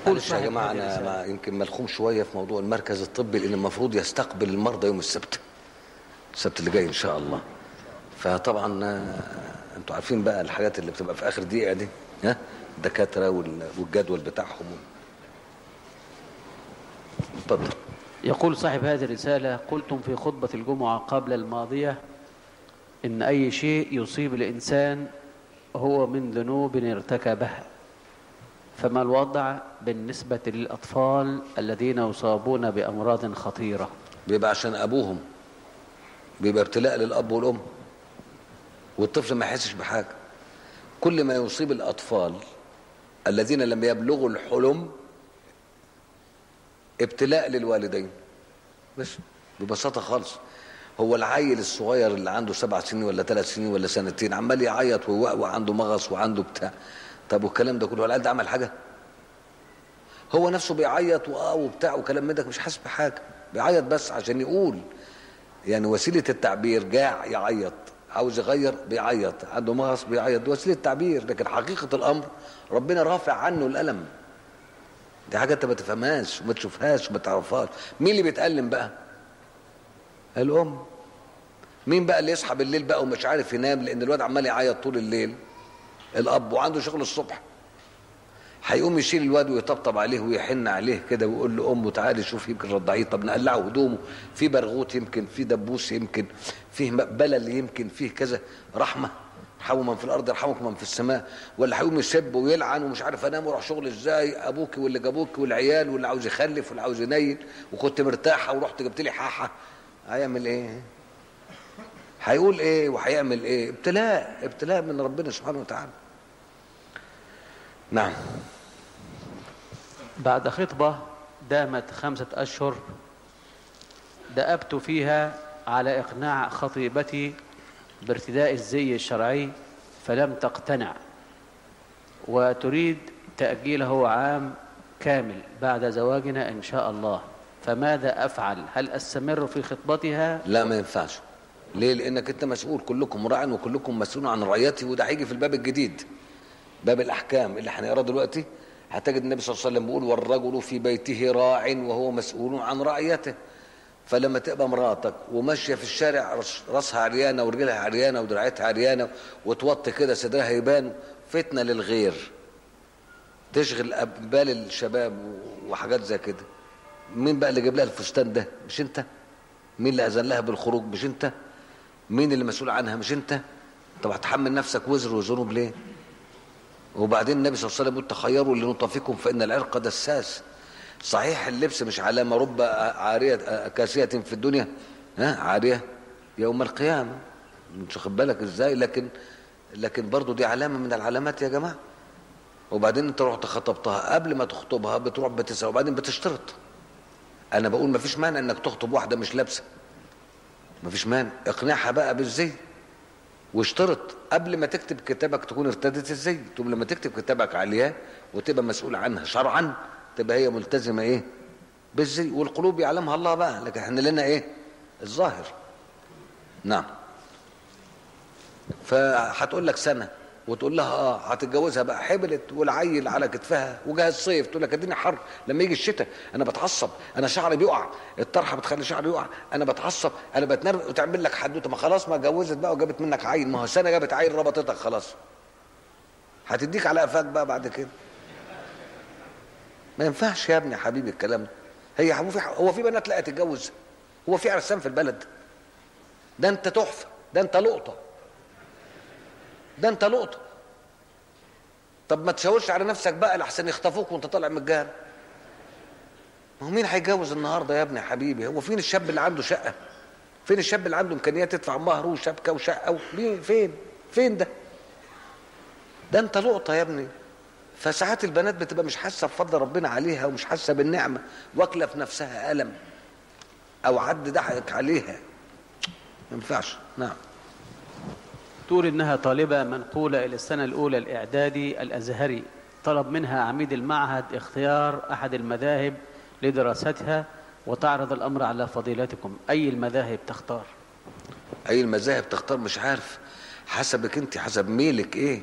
معلش يا صاحب جماعه هذه انا الرسالة. ما يمكن ملخوم شويه في موضوع المركز الطبي لان المفروض يستقبل المرضى يوم السبت السبت اللي جاي ان شاء الله فطبعا آه، انتوا عارفين بقى الحاجات اللي بتبقى في اخر دقيقه دي ها الدكاتره وال- والجدول بتاعهم اتفضل يقول صاحب هذه الرسالة قلتم في خطبة الجمعة قبل الماضية إن أي شيء يصيب الإنسان هو من ذنوب ارتكبها فما الوضع بالنسبة للأطفال الذين يصابون بأمراض خطيرة بيبقى عشان ابوهم بيبقى ابتلاء للاب والام والطفل ما يحسش بحاجه كل ما يصيب الاطفال الذين لم يبلغوا الحلم ابتلاء للوالدين بس ببساطه خالص هو العيل الصغير اللي عنده سبع سنين ولا ثلاث سنين ولا سنتين عمال يعيط ويوقوع عنده مغص وعنده بتاع طب والكلام ده كله هو العيل ده عمل حاجه هو نفسه بيعيط واه وبتاع وكلام من ده مش حاسس بحاجه بيعيط بس عشان يقول يعني وسيله التعبير جاع يعيط عاوز يغير بيعيط عنده مغص بيعيط دي وسيله تعبير لكن حقيقه الامر ربنا رافع عنه الالم دي حاجه انت ما تفهمهاش وما تشوفهاش وما تعرفهاش مين اللي بيتالم بقى الام مين بقى اللي يصحى بالليل بقى ومش عارف ينام لان الواد عمال يعيط طول الليل الاب وعنده شغل الصبح هيقوم يشيل الواد ويطبطب عليه ويحن عليه كده ويقول له امه تعالي شوف يمكن رضعيه طب نقلعه هدومه في برغوت يمكن في دبوس يمكن فيه بلل يمكن فيه كذا رحمه ارحموا من في الارض يرحمكم من في السماء ولا هيقوم يسب ويلعن ومش عارف انام واروح شغل ازاي ابوك واللي جابوك والعيال واللي عاوز يخلف واللي عاوز ينيل وكنت مرتاحه ورحت جبت لي حاحه هيعمل ايه؟ هيقول ايه وهيعمل ايه؟ ابتلاء ابتلاء من ربنا سبحانه وتعالى. نعم بعد خطبة دامت خمسة أشهر دأبت فيها على إقناع خطيبتي بارتداء الزي الشرعي فلم تقتنع وتريد تأجيله عام كامل بعد زواجنا إن شاء الله فماذا أفعل هل أستمر في خطبتها لا ما ينفعش ليه لانك انت مسؤول كلكم راع وكلكم مسؤول عن رعيته وده هيجي في الباب الجديد باب الاحكام اللي هنقراه دلوقتي هتجد النبي صلى الله عليه وسلم بيقول والرجل في بيته راع وهو مسؤول عن رعيته فلما تبقى مراتك وماشيه في الشارع رس- راسها عريانه ورجلها عريانه ودراعتها عريانه وتوطي كده صدرها يبان فتنه للغير تشغل أب- بال الشباب وحاجات زي كده مين بقى اللي جاب لها الفستان ده مش انت مين اللي اذن لها بالخروج مش انت مين اللي مسؤول عنها مش انت طب هتحمل نفسك وزر وذنوب ليه وبعدين النبي صلى الله عليه وسلم يقول تخيروا لنطفكم فان العرق دساس صحيح اللبس مش علامه رب عاريه كاسيه في الدنيا ها عاريه يوم القيامه مش واخد بالك ازاي لكن لكن برضه دي علامه من العلامات يا جماعه وبعدين انت رحت خطبتها قبل ما تخطبها بتروح بتسال وبعدين بتشترط انا بقول ما فيش مانع انك تخطب واحده مش لابسه ما فيش مانع اقنعها بقى بالزي واشترط قبل ما تكتب كتابك تكون ارتدت الزي تقوم لما تكتب كتابك عليها وتبقى مسؤول عنها شرعا تبقى هي ملتزمه ايه بالزي والقلوب يعلمها الله بقى لكن احنا لنا ايه الظاهر نعم فهتقول لك سنه وتقول لها اه هتتجوزها بقى حبلت والعيل على كتفها وجاء الصيف تقول لك الدنيا حر لما يجي الشتاء انا بتعصب انا شعري بيقع الطرحه بتخلي شعري يقع انا بتعصب انا بتنرفز وتعمل لك حدوته ما خلاص ما اتجوزت بقى وجابت منك عيل ما هو سنه جابت عيل ربطتك خلاص هتديك على قفاك بقى بعد كده ما ينفعش يا ابني يا حبيبي الكلام ده هي هو في هو في بنات لا تتجوز هو في عرسان في البلد ده انت تحفه ده انت لقطه ده انت لقطه طب ما تشاورش على نفسك بقى لحسن يخطفوك وانت طالع من الجهل ما هو مين هيتجوز النهارده يا ابني يا حبيبي هو فين الشاب اللي عنده شقه فين الشاب اللي عنده امكانيات يدفع مهر وشبكه وشقه مين فين فين ده ده انت لقطه يا ابني فساعات البنات بتبقى مش حاسه بفضل ربنا عليها ومش حاسه بالنعمه واكله في نفسها الم او حد ضحك عليها ما ينفعش نعم تقول إنها طالبة منقولة إلى السنة الأولى الإعدادي الأزهري طلب منها عميد المعهد اختيار أحد المذاهب لدراستها وتعرض الأمر على فضيلتكم أي المذاهب تختار اي المذاهب تختار مش عارف حسبك انت حسب ميلك ايه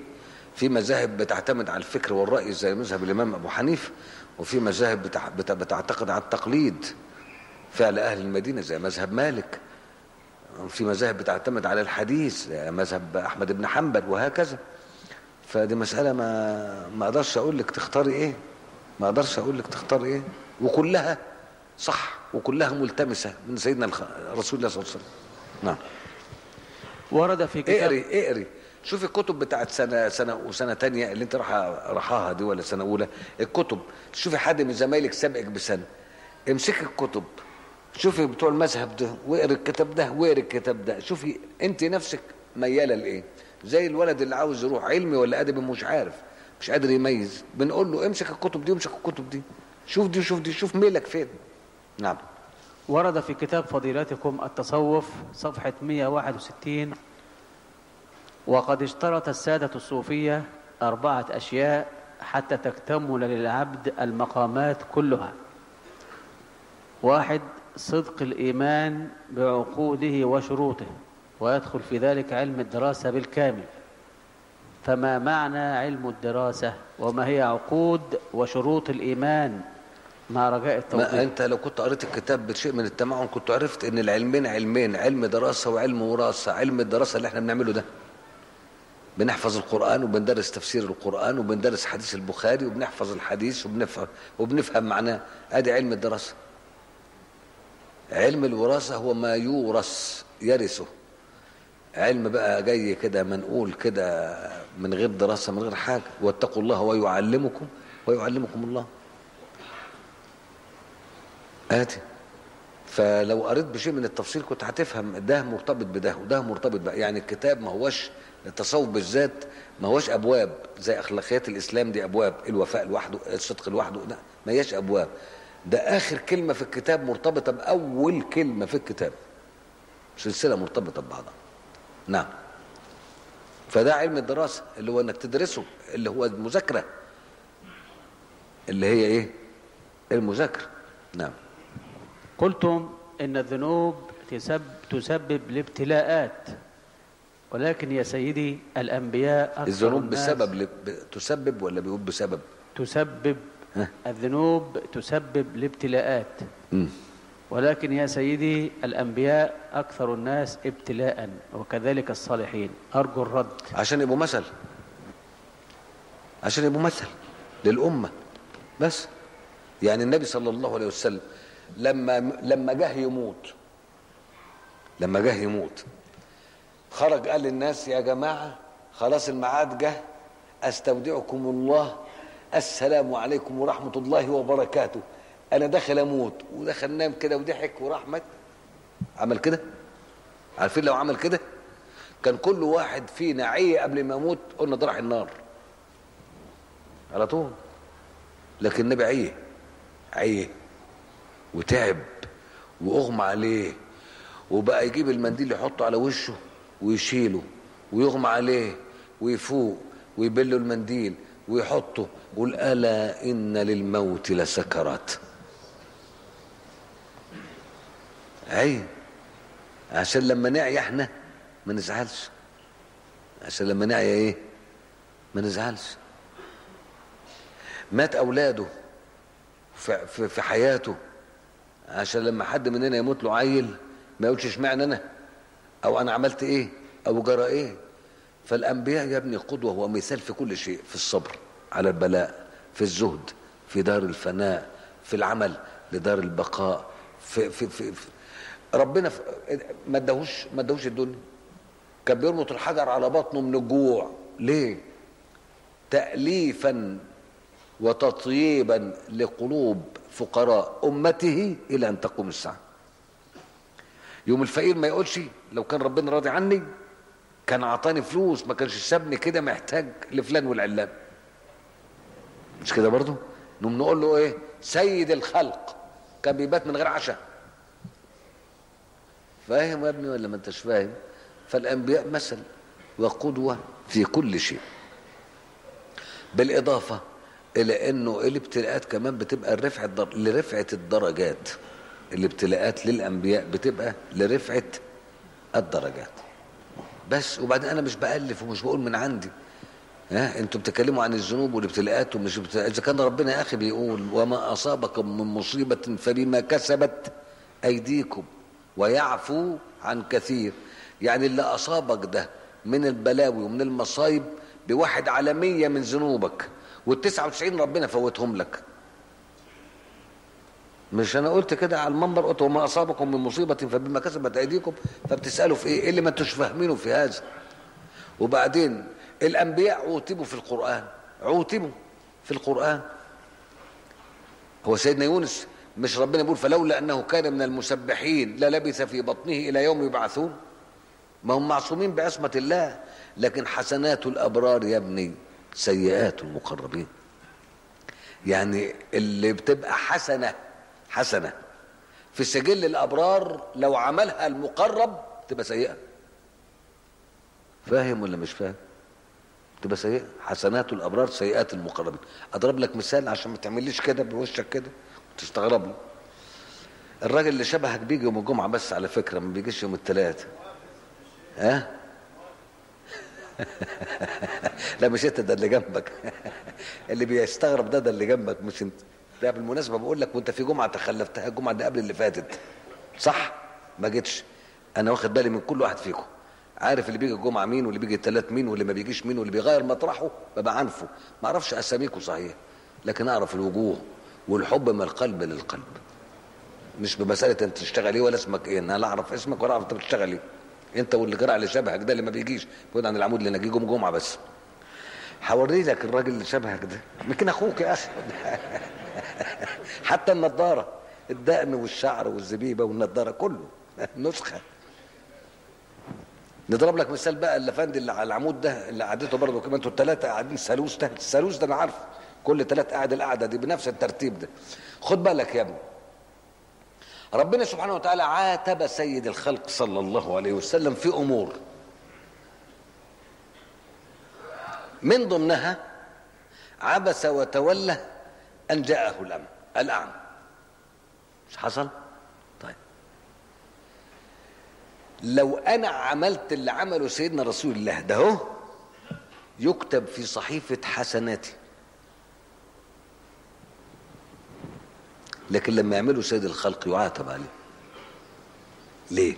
في مذاهب بتعتمد على الفكر والرأي زي مذهب الإمام أبو حنيفة وفي مذاهب بتع- بت- بتعتقد على التقليد فعل أهل المدينة زي مذهب مالك في مذاهب بتعتمد على الحديث زي مذهب أحمد بن حنبل وهكذا فدي مسألة ما ما أقدرش أقول لك تختاري إيه ما أقدرش أقول لك تختاري إيه وكلها صح وكلها ملتمسة من سيدنا الخ... رسول الله صلى الله عليه وسلم نعم ورد في كتاب اقري اقري شوفي الكتب بتاعت سنه سنه وسنه تانية اللي انت راح راحاها دي ولا سنه اولى الكتب شوفي حد من زمايلك سابقك بسنه امسكي الكتب شوفي بتوع المذهب ده واقري الكتاب ده واقري الكتاب ده شوفي انت نفسك مياله لايه زي الولد اللي عاوز يروح علمي ولا ادبي مش عارف مش قادر يميز بنقول له امسك الكتب دي وامسك الكتب دي شوف دي شوف دي شوف ميلك فين نعم ورد في كتاب فضيلتكم التصوف صفحة 161 وقد اشترط السادة الصوفية أربعة أشياء حتى تكتمل للعبد المقامات كلها واحد صدق الإيمان بعقوده وشروطه ويدخل في ذلك علم الدراسة بالكامل فما معنى علم الدراسة وما هي عقود وشروط الإيمان مع رجاء التوضيح ما انت لو كنت قريت الكتاب بشيء من التمعن كنت عرفت ان العلمين علمين علم دراسه وعلم وراثه علم الدراسه اللي احنا بنعمله ده بنحفظ القران وبندرس تفسير القران وبندرس حديث البخاري وبنحفظ الحديث وبنفهم وبنفهم معناه ادي علم الدراسه علم الوراثه هو ما يورث يرثه علم بقى جاي كده منقول كده من غير دراسه من غير حاجه واتقوا الله ويعلمكم ويعلمكم الله آتي فلو قريت بشيء من التفصيل كنت هتفهم ده مرتبط بده وده مرتبط بقى يعني الكتاب ما هوش التصوف بالذات ما هوش ابواب زي اخلاقيات الاسلام دي ابواب الوفاء لوحده الصدق لوحده لا ما هياش ابواب ده اخر كلمه في الكتاب مرتبطه باول كلمه في الكتاب سلسله مرتبطه ببعضها نعم فده علم الدراسه اللي هو انك تدرسه اللي هو المذاكره اللي هي ايه المذاكره نعم قلتم إن الذنوب تسب تسبب الابتلاءات ولكن يا سيدي الأنبياء أكثر الذنوب الناس بسبب ل... ب... تسبب ولا بيقول بسبب تسبب ها؟ الذنوب تسبب الابتلاءات مم. ولكن يا سيدي الأنبياء أكثر الناس ابتلاء وكذلك الصالحين أرجو الرد عشان يبقوا مثل عشان يبقوا مثل للأمة بس يعني النبي صلى الله عليه وسلم لما لما جه يموت لما جه يموت خرج قال للناس يا جماعة خلاص الميعاد جه استودعكم الله السلام عليكم ورحمة الله وبركاته أنا داخل أموت ودخل نام كده وضحك وراح مات عمل كده عارفين لو عمل كده كان كل واحد فينا عي قبل ما يموت قلنا ده راح النار على طول لكن النبي عيه عيه وتعب واغمى عليه وبقى يجيب المنديل يحطه على وشه ويشيله ويغمى عليه ويفوق ويبله المنديل ويحطه يقول الا ان للموت لسكرات عين عشان لما نعي احنا ما نزعلش عشان لما نعي ايه ما نزعلش مات اولاده في, في, في حياته عشان لما حد مننا يموت له عيل ما يقولش اشمعنى انا او انا عملت ايه او جرى ايه فالانبياء يا ابني قدوه ومثال في كل شيء في الصبر على البلاء في الزهد في دار الفناء في العمل لدار البقاء في في في, في ربنا في ما اداهوش ما اداهوش الدنيا كان بيربط الحجر على بطنه من الجوع ليه تأليفا وتطييبا لقلوب فقراء أمته إلى أن تقوم الساعة يوم الفقير ما يقولش لو كان ربنا راضي عني كان عطاني فلوس ما كانش سابني كده محتاج لفلان والعلان مش كده برضو نقوم نقول له ايه سيد الخلق كان بيبات من غير عشاء فاهم يا ابني ولا ما انتش فاهم فالانبياء مثل وقدوه في كل شيء بالاضافه الى انه الابتلاءات كمان بتبقى لرفعه در... لرفعه الدرجات الابتلاءات للانبياء بتبقى لرفعه الدرجات بس وبعدين انا مش بالف ومش بقول من عندي ها انتوا بتتكلموا عن الذنوب والابتلاءات ومش ابتلاءات اذا كان ربنا يا اخي بيقول وما اصابكم من مصيبه فبما كسبت ايديكم ويعفو عن كثير يعني اللي اصابك ده من البلاوي ومن المصايب بواحد على مية من ذنوبك والتسعة وتسعين ربنا فوتهم لك مش انا قلت كده على المنبر قلت وما اصابكم من مصيبه فبما كسبت ايديكم فبتسالوا في ايه؟ ايه اللي ما انتوش فاهمينه في هذا؟ وبعدين الانبياء عوتبوا في القران عوتبوا في القران هو سيدنا يونس مش ربنا بيقول فلولا انه كان من المسبحين للبث في بطنه الى يوم يبعثون ما هم معصومين بعصمه الله لكن حسنات الابرار يا ابني سيئات المقربين يعني اللي بتبقى حسنه حسنه في سجل الابرار لو عملها المقرب تبقى سيئه فاهم ولا مش فاهم تبقى سيئه حسنات الابرار سيئات المقربين اضرب لك مثال عشان ما تعمليش كده بوشك كده وتستغرب لي الراجل اللي شبهك بيجي يوم الجمعه بس على فكره ما بيجيش يوم الثلاث ها لا مش انت ده اللي جنبك اللي بيستغرب ده ده اللي جنبك مش انت ده بالمناسبه بقول لك وانت في جمعه تخلفتها الجمعه اللي قبل اللي فاتت صح ما جيتش انا واخد بالي من كل واحد فيكم عارف اللي بيجي الجمعه مين واللي بيجي الثلاث مين واللي ما بيجيش مين واللي بيغير مطرحه ببقى عارفه ما اعرفش اساميكم صحيح لكن اعرف الوجوه والحب من القلب للقلب مش بمساله انت تشتغل ايه ولا اسمك ايه انا لا اعرف اسمك ولا اعرف انت بتشتغل ايه انت واللي جرى اللي شبهك ده اللي ما بيجيش بيقول عن العمود اللي نجي يوم جمعه بس هوري لك الراجل اللي شبهك ده يمكن اخوك يا اخي حتى النضاره الدقن والشعر والزبيبه والنضاره كله نسخه نضرب لك مثال بقى الافندي اللي على العمود ده اللي قعدته برضه كمان انتوا الثلاثه قاعدين سالوس تحت السالوس ده انا عارف كل ثلاث قاعد القعده دي بنفس الترتيب ده خد بالك يا ابني ربنا سبحانه وتعالى عاتب سيد الخلق صلى الله عليه وسلم في امور من ضمنها عبس وتولى ان جاءه الامر الاعمى مش حصل طيب لو انا عملت اللي عمله سيدنا رسول الله ده هو يكتب في صحيفه حسناتي لكن لما يعملوا سيد الخلق يعاتب عليه ليه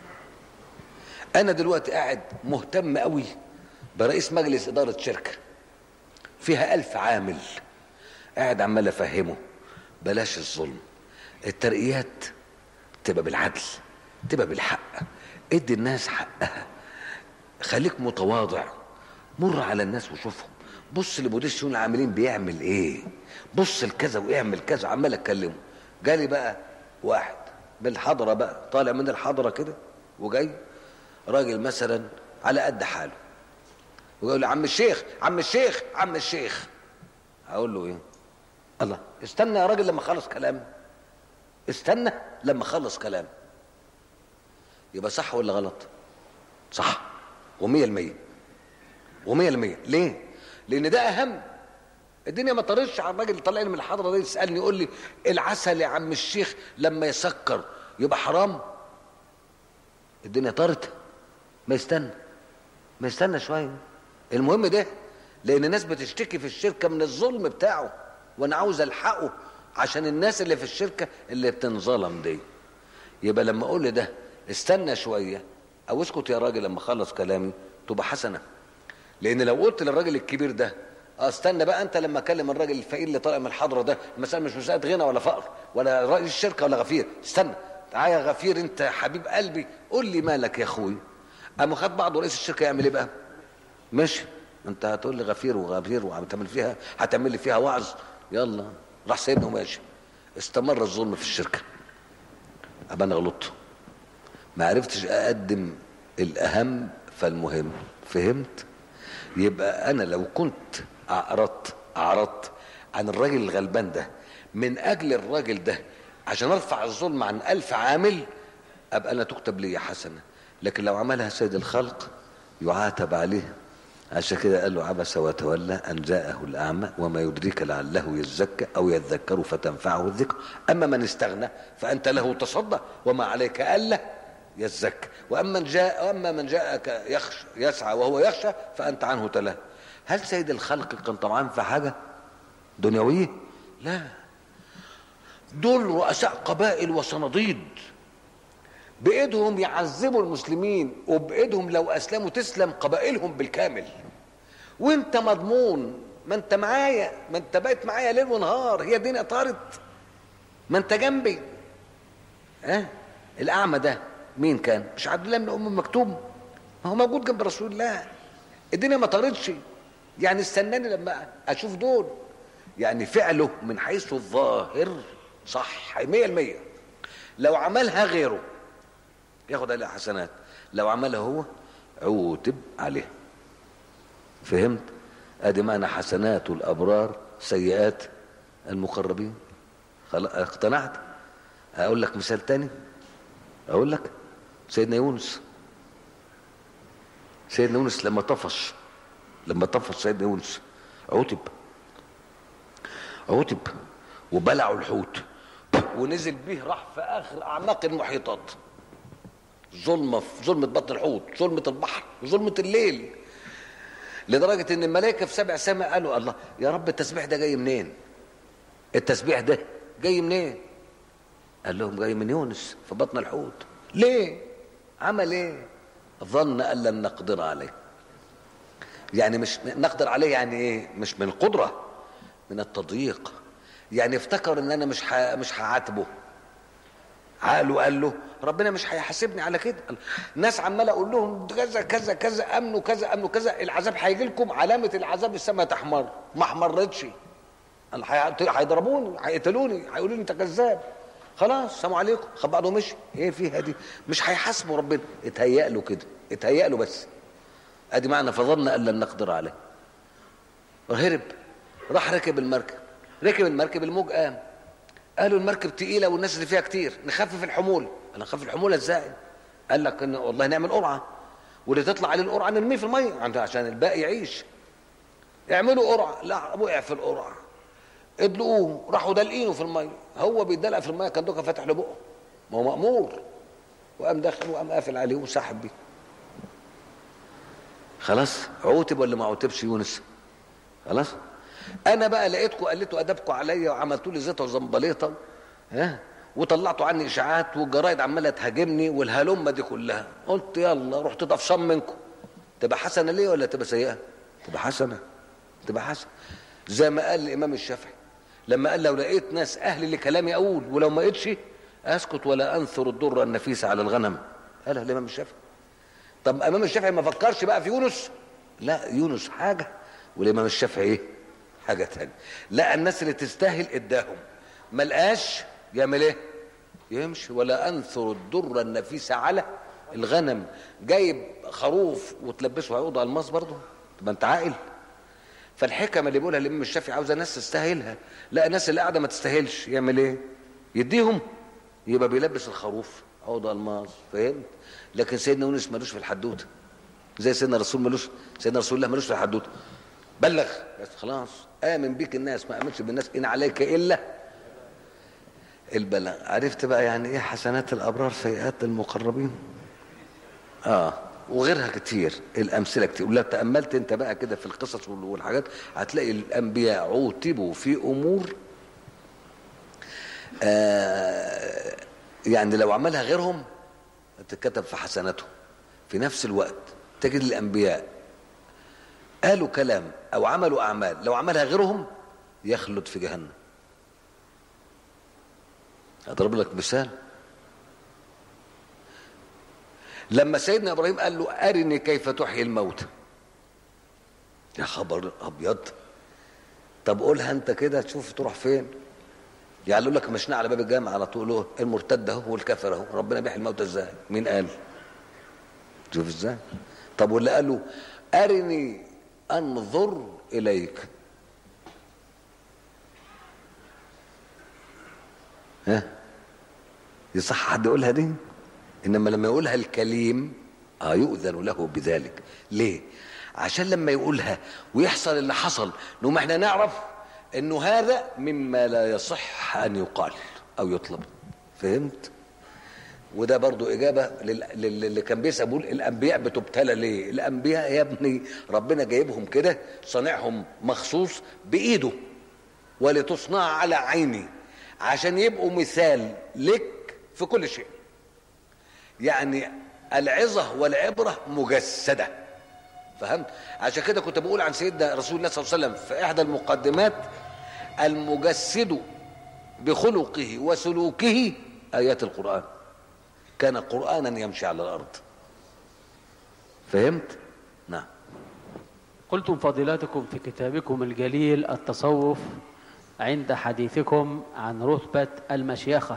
انا دلوقتي قاعد مهتم قوي برئيس مجلس اداره شركه فيها ألف عامل قاعد عمال افهمه بلاش الظلم الترقيات تبقى بالعدل تبقى بالحق ادي الناس حقها خليك متواضع مر على الناس وشوفهم بص لمدير الشؤون العاملين بيعمل ايه بص لكذا واعمل كذا عمال اتكلمه جالي بقى واحد بالحضره بقى طالع من الحضره كده وجاي راجل مثلا على قد حاله ويقول لي عم الشيخ عم الشيخ عم الشيخ هقول له ايه الله استنى يا راجل لما اخلص كلام استنى لما اخلص كلام يبقى صح ولا غلط صح ومية المية ومية المية ليه لان ده اهم الدنيا ما طرش على الراجل اللي طالع لي من الحضره ده يسالني يقول لي العسل يا عم الشيخ لما يسكر يبقى حرام الدنيا طارت ما يستنى ما يستنى شويه المهم ده لان الناس بتشتكي في الشركه من الظلم بتاعه وانا عاوز الحقه عشان الناس اللي في الشركه اللي بتنظلم دي يبقى لما اقول ده استنى شويه او اسكت يا راجل لما اخلص كلامي تبقى حسنه لان لو قلت للراجل الكبير ده اه استنى بقى انت لما اكلم الراجل الفقير اللي طالع من الحضره ده المساله مش مساله غنى ولا فقر ولا رئيس الشركه ولا غفير استنى تعالى يا غفير انت يا حبيب قلبي قول لي مالك يا اخوي قام خد بعض رئيس الشركه يعمل ايه بقى ماشي انت هتقول لي غفير وغفير وهتعمل فيها هتعمل لي فيها وعظ يلا راح سيبنا وماشي استمر الظلم في الشركه ابقى انا غلطت ما عرفتش اقدم الاهم فالمهم فهمت يبقى انا لو كنت اعرضت اعرضت عن الراجل الغلبان ده من اجل الراجل ده عشان ارفع الظلم عن ألف عامل ابقى انا تكتب لي حسنه لكن لو عملها سيد الخلق يعاتب عليه عشان كده قال له عبس وتولى ان جاءه الاعمى وما يدريك لعله يزكى او يذكر فتنفعه الذكر اما من استغنى فانت له تصدى وما عليك الا يزكى واما من جاء واما من جاءك يخشى يسعى وهو يخشى فانت عنه تلهى هل سيد الخلق كان طمعان في حاجه دنيويه لا دول رؤساء قبائل وصناديد بايدهم يعذبوا المسلمين وبايدهم لو اسلموا تسلم قبائلهم بالكامل وانت مضمون ما انت معايا ما انت بقيت معايا ليل ونهار هي الدنيا طارت ما انت جنبي ها أه؟ الاعمى ده مين كان مش عبد الله بن ام مكتوم ما هو موجود جنب رسول الله الدنيا ما طارتش يعني استناني لما اشوف دول يعني فعله من حيث الظاهر صح 100% لو عملها غيره ياخد عليها حسنات لو عملها هو عوتب عليه فهمت ادي معنى حسنات الابرار سيئات المقربين خلاص اقتنعت اقول لك مثال تاني اقول لك سيدنا يونس سيدنا يونس لما طفش لما طفش سيدنا يونس عوتب عوتب وبلعوا الحوت ونزل به راح في اخر اعماق المحيطات ظلمه في ظلمه بطن الحوت ظلمه البحر ظلمه الليل لدرجه ان الملائكه في سبع سماء قالوا الله يا رب التسبيح ده جاي منين التسبيح ده جاي منين قال لهم جاي من يونس في بطن الحوت ليه عمل ايه ظن ان لن نقدر عليه يعني مش نقدر عليه يعني ايه مش من القدره من التضييق يعني افتكر ان انا مش ح... مش هعاتبه عقله قال له ربنا مش هيحاسبني على كده ناس عمال اقول لهم كذا كذا كذا امنوا كذا امنوا كذا العذاب هيجي لكم علامه العذاب السماء تحمر ما احمرتش هيضربوني هيقتلوني هيقولوا لي انت كذاب خلاص سلام عليكم خد بعضه مشي ايه فيها دي مش هيحاسبوا ربنا اتهيأ له كده اتهيأ له بس ادي معنى فظن ان لن نقدر عليه هرب راح ركب المركب ركب المركب الموج قام قالوا المركب تقيله والناس اللي فيها كتير نخفف الحمول قال نخفف الحموله ازاي قال لك إن والله نعمل قرعه واللي تطلع عليه القرعه نرميه في الميه عشان الباقي يعيش اعملوا قرعه لا وقع في القرعه ادلقوه راحوا دلقينه في الميه هو بيدلق في الميه كان دوكا فاتح له بقه ما هو مامور وقام داخل وقام قافل عليه وسحب بيه خلاص عوتب ولا ما عوتبش يونس خلاص انا بقى لقيتكم قلتوا ادبكم عليا وعملتوا لي زيطه وزنبليطه ها وطلعتوا عني اشاعات والجرايد عماله تهاجمني والهلمه دي كلها قلت يلا رحت طفشان منكم تبقى حسنه ليه ولا تبقى سيئه تبقى حسنه تبقى حسنه زي ما قال الامام الشافعي لما قال لو لقيت ناس اهل لكلامي اقول ولو ما لقيتش اسكت ولا انثر الضر النفيس على الغنم قالها الامام الشافعي طب امام الشافعي ما فكرش بقى في يونس لا يونس حاجه والامام الشافعي ايه حاجه ثانيه لا الناس اللي تستاهل اداهم ما لقاش يعمل ايه يمشي ولا انثر الضر النفيس على الغنم جايب خروف وتلبسه عقود الماس برضه طب انت عاقل فالحكمه اللي بيقولها الامام الشافعي عاوزه ناس تستاهلها لا الناس اللي قاعده ما تستاهلش يعمل ايه يديهم يبقى بيلبس الخروف عقد الماس فهمت لكن سيدنا يونس ملوش في الحدوته زي سيدنا الرسول ملوش سيدنا رسول الله ملوش في الحدوته بلغ بس خلاص امن بيك الناس ما امنش بالناس ان عليك الا البلاغ عرفت بقى يعني ايه حسنات الابرار سيئات المقربين اه وغيرها كتير الامثله كتير ولو تاملت انت بقى كده في القصص والحاجات هتلاقي الانبياء عوتبوا في امور آه يعني لو عملها غيرهم تتكتب في حسناتهم في نفس الوقت تجد الانبياء قالوا كلام او عملوا اعمال لو عملها غيرهم يخلد في جهنم اضرب لك مثال لما سيدنا ابراهيم قال له ارني كيف تحيي الموتى يا خبر ابيض طب قولها انت كده تشوف تروح فين يعني يقول لك مشينا على باب الجامع على طول هو المرتد اهو والكافر اهو ربنا بيحيي الموتى ازاي مين قال شوف ازاي طب واللي قالوا ارني انظر اليك ها يصح حد يقولها دي انما لما يقولها الكليم اه يؤذن له بذلك ليه عشان لما يقولها ويحصل اللي حصل نقوم احنا نعرف انه هذا مما لا يصح ان يقال او يطلب فهمت وده برضو إجابة لل- لل- اللي كان بيسأل بيقول الأنبياء بتبتلى ليه الأنبياء يا ابني ربنا جايبهم كده صانعهم مخصوص بإيده ولتصنع على عيني عشان يبقوا مثال لك في كل شيء يعني العظة والعبرة مجسدة فهمت عشان كده كنت بقول عن سيدنا رسول الله صلى الله عليه وسلم في إحدى المقدمات المجسد بخلقه وسلوكه آيات القرآن كان قرآنا يمشي على الأرض فهمت؟ نعم قلتم فضيلتكم في كتابكم الجليل التصوف عند حديثكم عن رتبة المشيخة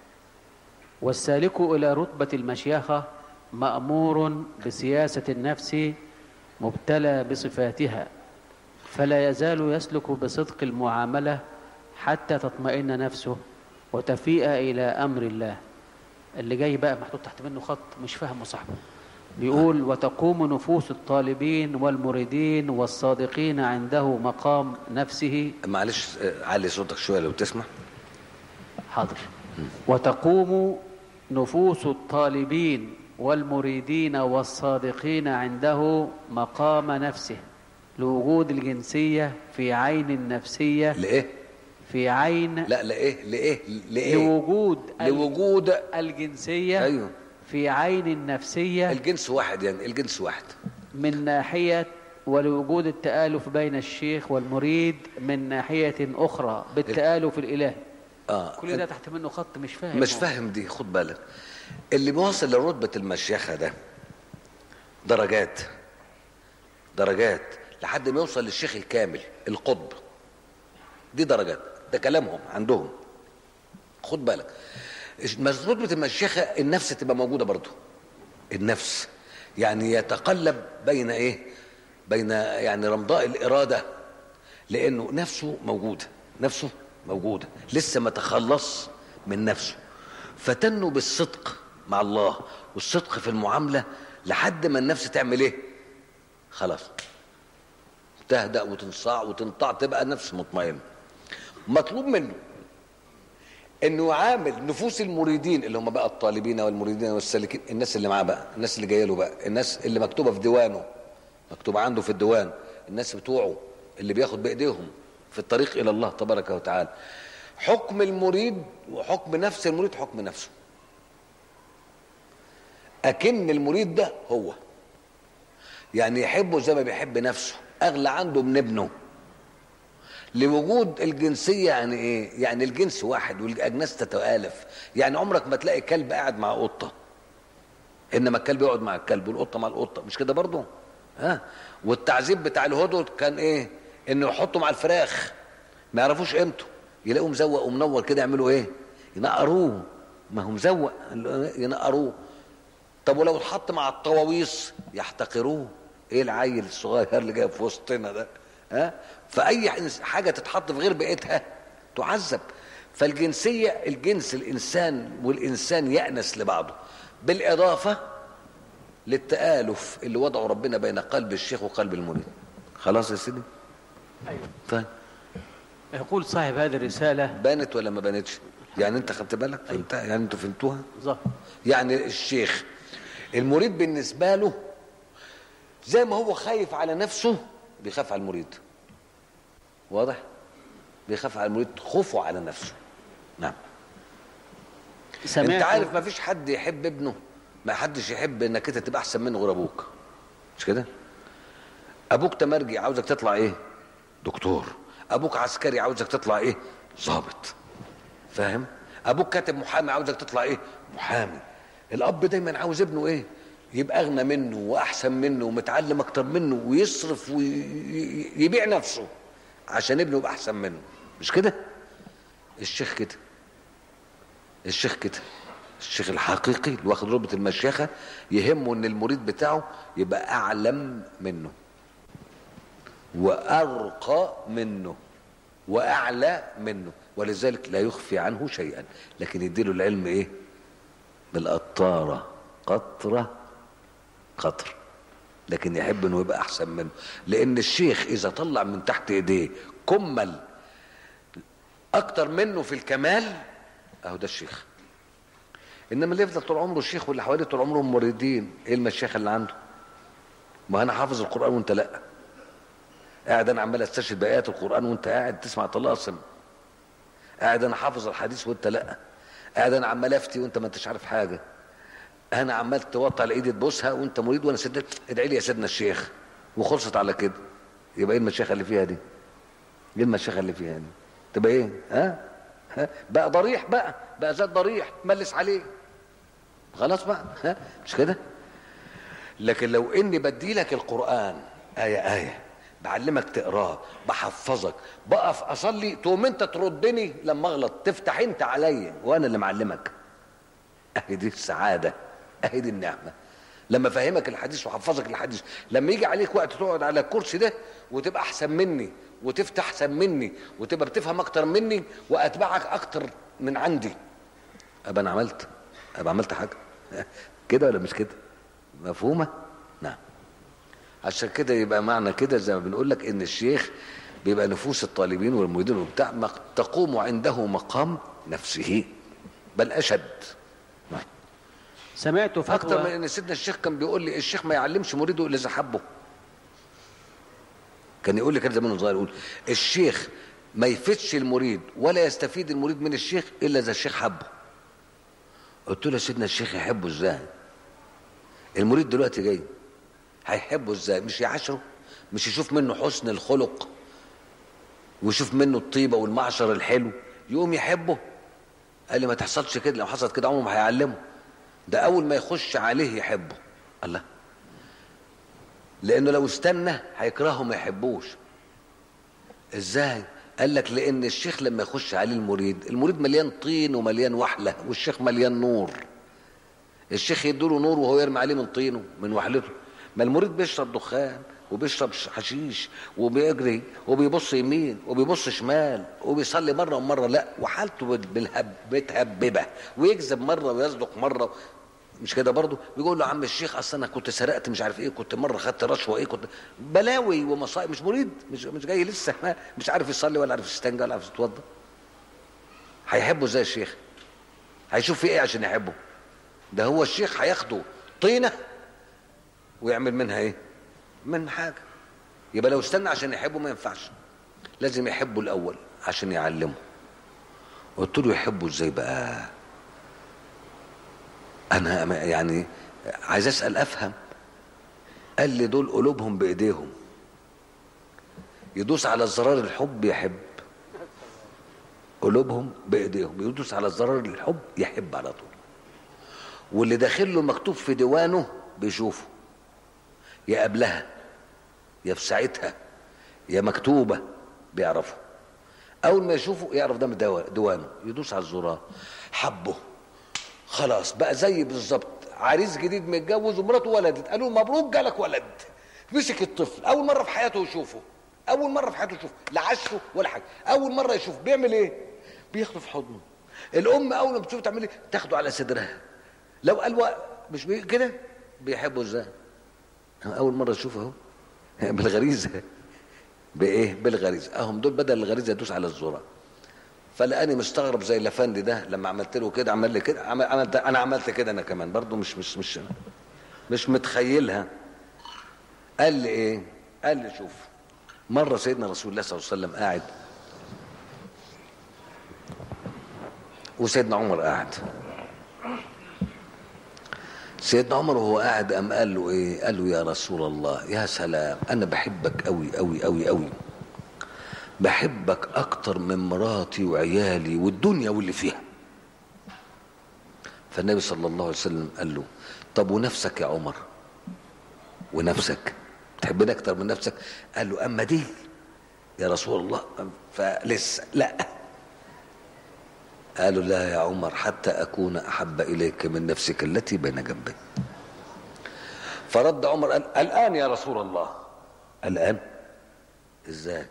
والسالك إلى رتبة المشيخة مأمور بسياسة النفس مبتلى بصفاتها فلا يزال يسلك بصدق المعاملة حتى تطمئن نفسه وتفيء إلى أمر الله اللي جاي بقى محطوط تحت منه خط مش فاهمه صاحبه بيقول وتقوم نفوس الطالبين والمريدين والصادقين عنده مقام نفسه معلش آه، علي صوتك شوية لو تسمع حاضر وتقوم نفوس الطالبين والمريدين والصادقين عنده مقام نفسه لوجود الجنسية في عين النفسية لإيه؟ في عين لا لإيه؟ لإيه؟ لإيه؟ لوجود ال- لوجود الجنسية أيوه في عين النفسية الجنس واحد يعني الجنس واحد من ناحية ولوجود التآلف بين الشيخ والمريد من ناحية أخرى بالتآلف الإلهي اه كل ده تحت منه خط مش فاهم مش هو. فاهم دي خد بالك اللي بيوصل لرتبة المشيخة ده درجات درجات لحد ما يوصل للشيخ الكامل القطب دي درجات ده كلامهم عندهم خد بالك مش- رتبة المشيخة النفس تبقى موجودة برضو النفس يعني يتقلب بين ايه بين يعني رمضاء الإرادة لأنه نفسه موجودة نفسه موجودة لسه ما تخلص من نفسه فتنوا بالصدق مع الله والصدق في المعاملة لحد ما النفس تعمل ايه خلاص تهدأ وتنصاع وتنطع تبقى نفس مطمئنة مطلوب منه انه يعامل نفوس المريدين اللي هم بقى الطالبين والمريدين والسالكين الناس اللي معاه بقى الناس اللي جايه له بقى الناس اللي مكتوبه في ديوانه مكتوبه عنده في الديوان الناس بتوعه اللي بياخد بايديهم في الطريق الى الله تبارك وتعالى حكم المريد وحكم نفس المريد حكم نفسه اكن المريد ده هو يعني يحبه زي ما بيحب نفسه اغلى عنده من ابنه لوجود الجنسية يعني ايه يعني الجنس واحد والاجناس تتآلف يعني عمرك ما تلاقي كلب قاعد مع قطة انما الكلب يقعد مع الكلب والقطة مع القطة مش كده برضه ها والتعذيب بتاع الهدهد كان ايه انه يحطوا مع الفراخ ما يعرفوش قيمته يلاقوه مزوق ومنور كده يعملوا ايه ينقروه ما هو مزوق ينقروه طب ولو اتحط مع الطواويس يحتقروه ايه العيل الصغير اللي جاي في وسطنا ده ها فاي حاجه تتحط في غير بيئتها تعذب فالجنسيه الجنس الانسان والانسان يأنس لبعضه بالاضافه للتآلف اللي وضعه ربنا بين قلب الشيخ وقلب المريد خلاص يا سيدي أيوة. طيب يقول صاحب هذه الرسالة بانت ولا ما بانتش يعني انت خدت بالك فهمتها يعني انتوا فهمتوها ظهر يعني الشيخ المريد بالنسبة له زي ما هو خايف على نفسه بيخاف على المريد واضح بيخاف على المريد خوفه على نفسه نعم سمعت انت عارف ما فيش حد يحب ابنه ما حدش يحب انك انت تبقى احسن منه غير ابوك مش كده ابوك تمرجي عاوزك تطلع ايه دكتور ابوك عسكري عاوزك تطلع ايه ضابط فاهم ابوك كاتب محامي عاوزك تطلع ايه محامي الاب دايما عاوز ابنه ايه يبقى اغنى منه واحسن منه ومتعلم اكتر منه ويصرف ويبيع نفسه عشان ابنه يبقى احسن منه مش كده الشيخ كده الشيخ كده الشيخ الحقيقي اللي واخد رتبه المشيخه يهمه ان المريد بتاعه يبقى اعلم منه وارقى منه واعلى منه ولذلك لا يخفي عنه شيئا لكن يديله العلم ايه بالقطاره قطره قطر لكن يحب انه يبقى احسن منه لان الشيخ اذا طلع من تحت ايديه كمل اكتر منه في الكمال اهو ده الشيخ انما اللي يفضل طول عمره الشيخ واللي حواليه طول عمرهم مريدين ايه المشايخ اللي عنده ما انا حافظ القران وانت لا قاعد انا عمال استشهد بايات القران وانت قاعد تسمع طلاسم قاعد انا حافظ الحديث وانت لا قاعد انا عمال افتي وانت ما انتش عارف حاجه انا عمال توطي على ايدي تبوسها وانت مريد وانا سيدنا ادعي لي يا سيدنا الشيخ وخلصت على كده يبقى ايه المشيخه اللي فيها دي ايه المشيخه اللي فيها دي تبقى ايه ها ها بقى ضريح بقى بقى زاد ضريح ملس عليه خلاص بقى ها مش كده لكن لو اني بدي لك القران ايه ايه بعلمك تقراه بحفظك بقف اصلي تقوم انت تردني لما اغلط تفتح انت عليا وانا اللي معلمك اهي دي السعاده اهي دي النعمه لما افهمك الحديث وحفظك الحديث لما يجي عليك وقت تقعد على الكرسي ده وتبقى احسن مني وتفتح احسن مني وتبقى بتفهم اكتر مني واتبعك اكتر من عندي ابقى انا عملت ابقى عملت حاجه كده ولا مش كده مفهومه نعم عشان كده يبقى معنى كده زي ما بنقول لك ان الشيخ بيبقى نفوس الطالبين والمريدين وبتاع تقوم عنده مقام نفسه بل اشد نعم سمعت اكتر من فتوى ان سيدنا الشيخ كان بيقول لي الشيخ ما يعلمش مريده الا اذا حبه كان يقول لي كده زمان صغير يقول الشيخ ما يفيدش المريد ولا يستفيد المريد من الشيخ الا اذا الشيخ حبه قلت له يا سيدنا الشيخ يحبه ازاي المريد دلوقتي جاي هيحبه ازاي مش يعاشره مش يشوف منه حسن الخلق ويشوف منه الطيبه والمعشر الحلو يقوم يحبه قال لي ما تحصلش كده لو حصلت كده عمره ما هيعلمه ده اول ما يخش عليه يحبه الله لانه لو استنى هيكرهه ما يحبوش ازاي قال لك لان الشيخ لما يخش عليه المريد المريد مليان طين ومليان وحله والشيخ مليان نور الشيخ يديله نور وهو يرمي عليه من طينه من وحلته ما المريد بيشرب دخان وبيشرب حشيش وبيجري وبيبص يمين وبيبص شمال وبيصلي مره ومره لا وحالته بالهب متهببه ويكذب مره ويصدق مره مش كده برضه بيقول له عم الشيخ اصل انا كنت سرقت مش عارف ايه كنت مره خدت رشوه ايه كنت بلاوي ومصائب مش مريد مش مش جاي لسه ما مش عارف يصلي ولا عارف يستنجى ولا عارف يتوضا هيحبه ازاي الشيخ هيشوف فيه ايه عشان يحبه ده هو الشيخ هياخده طينه ويعمل منها ايه من حاجه يبقى لو استنى عشان يحبه ما ينفعش لازم يحبه الاول عشان يعلمه قلت له يحبه ازاي بقى انا يعني عايز اسال افهم قال لي دول قلوبهم بايديهم يدوس على زرار الحب يحب قلوبهم بايديهم يدوس على زرار الحب يحب على طول واللي داخل له مكتوب في ديوانه بيشوفه يا قبلها يا في ساعتها يا مكتوبه بيعرفه اول ما يشوفه يعرف ده من دوا- ديوانه يدوس على الزرار حبه خلاص بقى زي بالظبط عريس جديد متجوز ومراته ولدت قالوا له مبروك جالك ولد مسك الطفل اول مره في حياته يشوفه اول مره في حياته يشوفه لا عشه ولا حاجه اول مره يشوف بيعمل ايه بياخده في حضنه الام اول ما بتشوفه تعمل ايه تاخده على صدرها لو قال و... مش بي... كده بيحبه ازاي اول مره يشوفه اهو بالغريزه بايه بالغريزه اهم دول بدل الغريزه يدوس على الزرار فلقاني مستغرب زي الافندي ده لما عملت له كده عمل لي كده عمل- عملت انا عملت كده انا كمان برضو مش مش مش مش متخيلها قال لي ايه قال لي شوف مره سيدنا رسول الله صلى الله عليه وسلم قاعد وسيدنا عمر قاعد سيدنا عمر وهو قاعد قام قال له ايه قال له يا رسول الله يا سلام انا بحبك قوي قوي قوي قوي بحبك اكتر من مراتي وعيالي والدنيا واللي فيها فالنبي صلى الله عليه وسلم قال له طب ونفسك يا عمر ونفسك تحبني اكتر من نفسك قال له اما دي يا رسول الله فلسه لا قالوا لا يا عمر حتى اكون احب اليك من نفسك التي بين جنبي فرد عمر قال الان يا رسول الله الان ازاي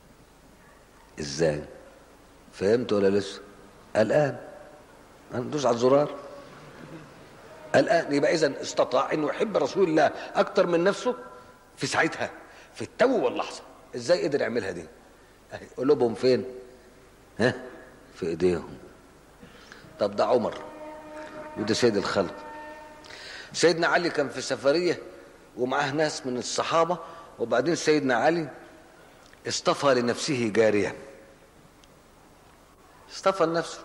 ازاي فهمت ولا لسه الان ندوس على الزرار الان يبقى اذا استطاع انه يحب رسول الله اكتر من نفسه في ساعتها في التو واللحظه ازاي قدر يعملها دي أهي قلوبهم فين ها في ايديهم طب ده عمر وده سيد الخلق سيدنا علي كان في سفرية ومعاه ناس من الصحابة وبعدين سيدنا علي اصطفى لنفسه جارية اصطفى لنفسه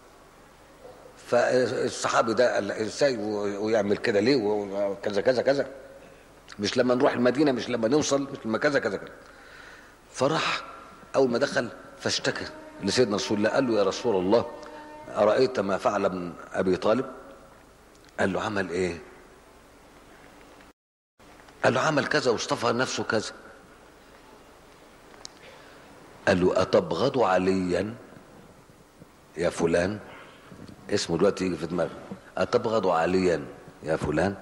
فالصحابي ده قال ازاي ويعمل كده ليه وكذا كذا كذا مش لما نروح المدينة مش لما نوصل مش لما كذا كذا كذا فراح أول ما دخل فاشتكى لسيدنا رسول الله قال له يا رسول الله أرأيت ما فعل ابن أبي طالب قال له عمل إيه قال له عمل كذا واصطفى نفسه كذا قال له أتبغض عليا يا فلان اسمه دلوقتي يجي في دماغي أتبغض عليا يا فلان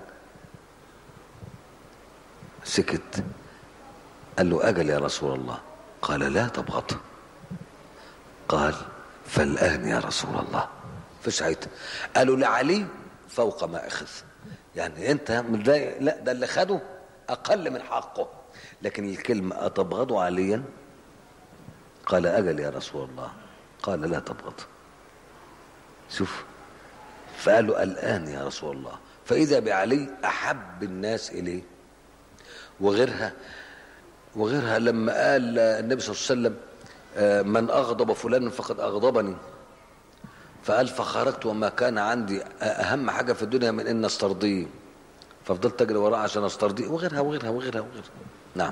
سكت قال له أجل يا رسول الله قال لا تبغض قال فالآن يا رسول الله في ساعتها قالوا لعلي فوق ما أخذ يعني أنت متضايق لا ده اللي خده أقل من حقه لكن الكلمة أتبغض عليا قال أجل يا رسول الله قال لا تبغض شوف فقالوا الآن يا رسول الله فإذا بعلي أحب الناس إليه وغيرها وغيرها لما قال النبي صلى الله عليه وسلم من أغضب فلانا فقد أغضبني فقال فخرجت وما كان عندي أهم حاجة في الدنيا من أن استرضيه ففضلت أجري وراه عشان استرضيه وغيرها وغيرها وغيرها وغيرها نعم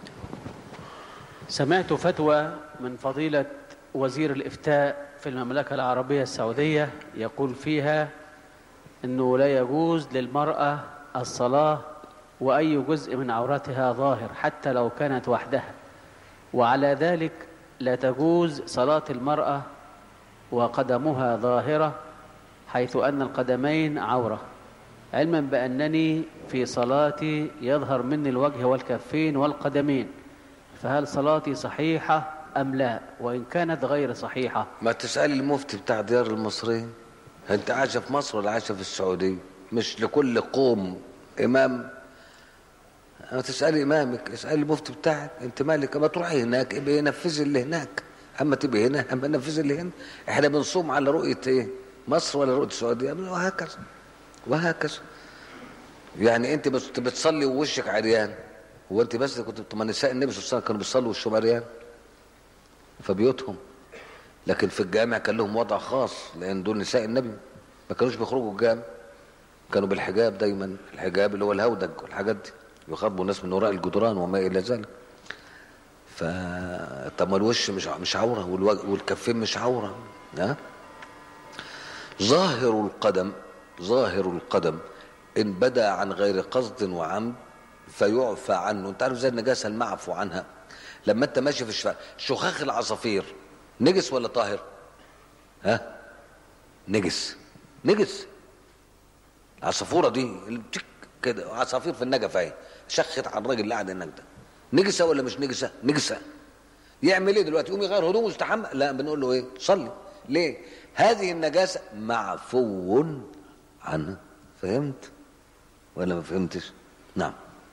سمعت فتوى من فضيلة وزير الإفتاء في المملكة العربية السعودية يقول فيها أنه لا يجوز للمرأة الصلاة وأي جزء من عورتها ظاهر حتى لو كانت وحدها وعلى ذلك لا تجوز صلاة المرأة وقدمها ظاهرة حيث أن القدمين عورة علما بأنني في صلاتي يظهر مني الوجه والكفين والقدمين فهل صلاتي صحيحة أم لا وإن كانت غير صحيحة ما تسأل المفتي بتاع ديار المصريين أنت عايشة في مصر ولا عايشة في السعودية مش لكل قوم إمام ما تسألي إمامك اسألي المفتي بتاعك أنت مالك ما تروحي هناك ابقي نفذي اللي هناك أما تبقي هنا أما نفذي اللي هنا إحنا بنصوم على رؤية إيه مصر ولا رؤية السعودية وهكذا وهكذا يعني أنت بتصلي ووشك عريان هو أنت بس كنت ما نساء النبي صلى الله عليه وسلم كانوا بيصلوا وشهم عريان في بيوتهم لكن في الجامع كان لهم وضع خاص لأن دول نساء النبي ما كانوش بيخرجوا الجامع كانوا بالحجاب دايما الحجاب اللي هو الهودج والحاجات دي يخاطبوا الناس من وراء الجدران وما الى ذلك ف طب ما الوش مش مش عوره والوجه والكفين مش عوره ها ظاهر القدم ظاهر القدم ان بدا عن غير قصد وعمد فيعفى عنه انت عارف زي النجاسه المعفو عنها لما انت ماشي في الشفاء شخاخ العصافير نجس ولا طاهر ها نجس نجس العصفوره دي كده عصافير في النجفه اهي شخت على الراجل اللي قاعد هناك ده نجسه ولا مش نجسه نجسه يعمل ايه دلوقتي يقوم يغير هدومه ويستحمى لا بنقول له ايه صلي ليه هذه النجاسه معفو عنها فهمت ولا ما فهمتش نعم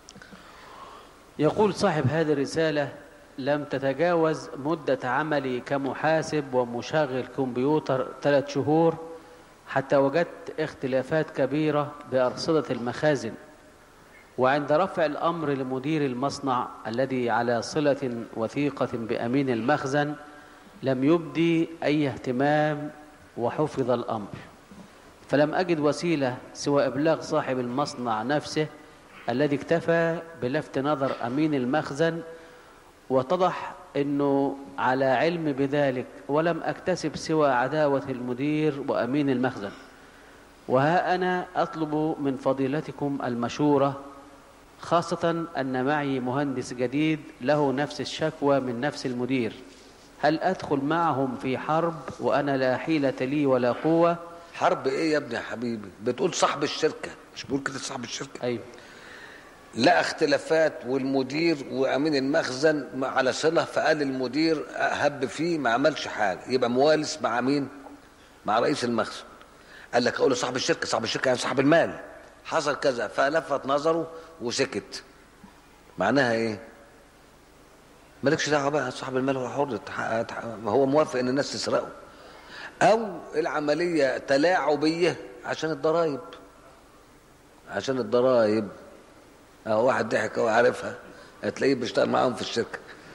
يقول صاحب هذه الرسالة لم تتجاوز مدة عملي كمحاسب ومشغل كمبيوتر ثلاث شهور حتى وجدت اختلافات كبيرة بأرصدة المخازن وعند رفع الأمر لمدير المصنع الذي على صلة وثيقة بأمين المخزن لم يبدي أي اهتمام وحفظ الأمر فلم أجد وسيلة سوى إبلاغ صاحب المصنع نفسه الذي اكتفى بلفت نظر أمين المخزن واتضح أنه على علم بذلك ولم أكتسب سوى عداوة المدير وأمين المخزن وها أنا أطلب من فضيلتكم المشورة خاصة أن معي مهندس جديد له نفس الشكوى من نفس المدير هل أدخل معهم في حرب وأنا لا حيلة لي ولا قوة حرب ايه يا ابني يا حبيبي بتقول صاحب الشركه مش بقول كده صاحب الشركه أيوه لا اختلافات والمدير وامين المخزن على صله فقال المدير هب فيه ما عملش حاجه يبقى موالس مع مين مع رئيس المخزن قال لك اقول له صاحب الشركه صاحب الشركه يعني صاحب المال حصل كذا فلفت نظره وسكت معناها ايه مالكش دعوه بقى صاحب المال هو حر هو موافق ان الناس تسرقه او العمليه تلاعبيه عشان الضرايب عشان الضرايب اهو واحد ضحك هو عارفها هتلاقيه بيشتغل معاهم في الشركه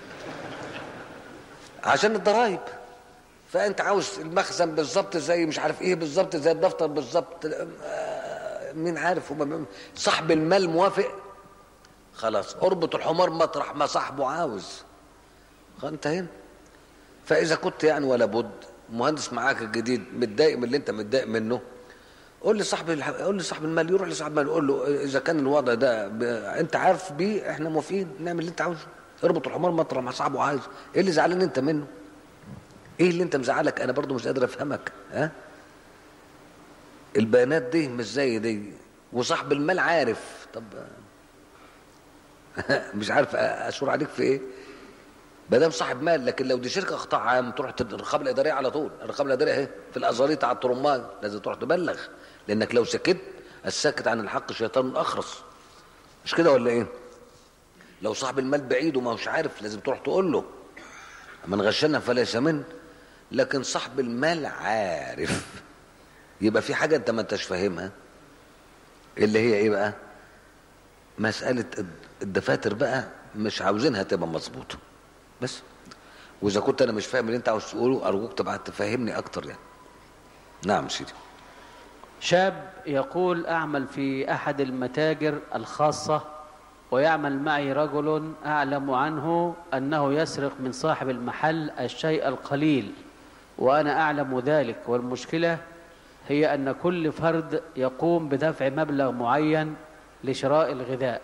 عشان الضرايب فانت عاوز المخزن بالظبط زي مش عارف ايه بالظبط زي الدفتر بالظبط آه، مين عارف هم صاحب المال موافق خلاص اربط الحمار مطرح ما صاحبه عاوز خلاص انتهينا فاذا كنت يعني ولا بد مهندس معاك الجديد متضايق من اللي انت متضايق منه قول لي صاحب الح... قول لي صاحب المال يروح لصاحب المال يقول له اذا كان الوضع ده ب... انت عارف بيه احنا موافقين نعمل اللي انت عاوزه اربط الحمار مطرح ما صاحبه عايز ايه اللي زعلان انت منه ايه اللي انت مزعلك انا برضو مش قادر افهمك ها البيانات دي مش زي دي وصاحب المال عارف طب مش عارف اشور عليك في ايه ما دام صاحب مال لكن لو دي شركه قطاع عام تروح تد- الرقابه الاداريه على طول الرقابه الاداريه اهي في الازاريط على الطرمان لازم تروح تبلغ لانك لو سكت الساكت عن الحق شيطان اخرس مش كده ولا ايه لو صاحب المال بعيد وما هوش عارف لازم تروح تقول له من غشنا فليس من لكن صاحب المال عارف يبقى في حاجه انت ما انتش فاهمها اللي هي ايه بقى مساله الد- الدفاتر بقى مش عاوزينها تبقى مظبوطه بس واذا كنت انا مش فاهم اللي انت عاوز تقوله ارجوك تبقى تفهمني اكتر يعني نعم سيدي شاب يقول أعمل في أحد المتاجر الخاصة ويعمل معي رجل أعلم عنه أنه يسرق من صاحب المحل الشيء القليل وأنا أعلم ذلك والمشكلة هي أن كل فرد يقوم بدفع مبلغ معين لشراء الغذاء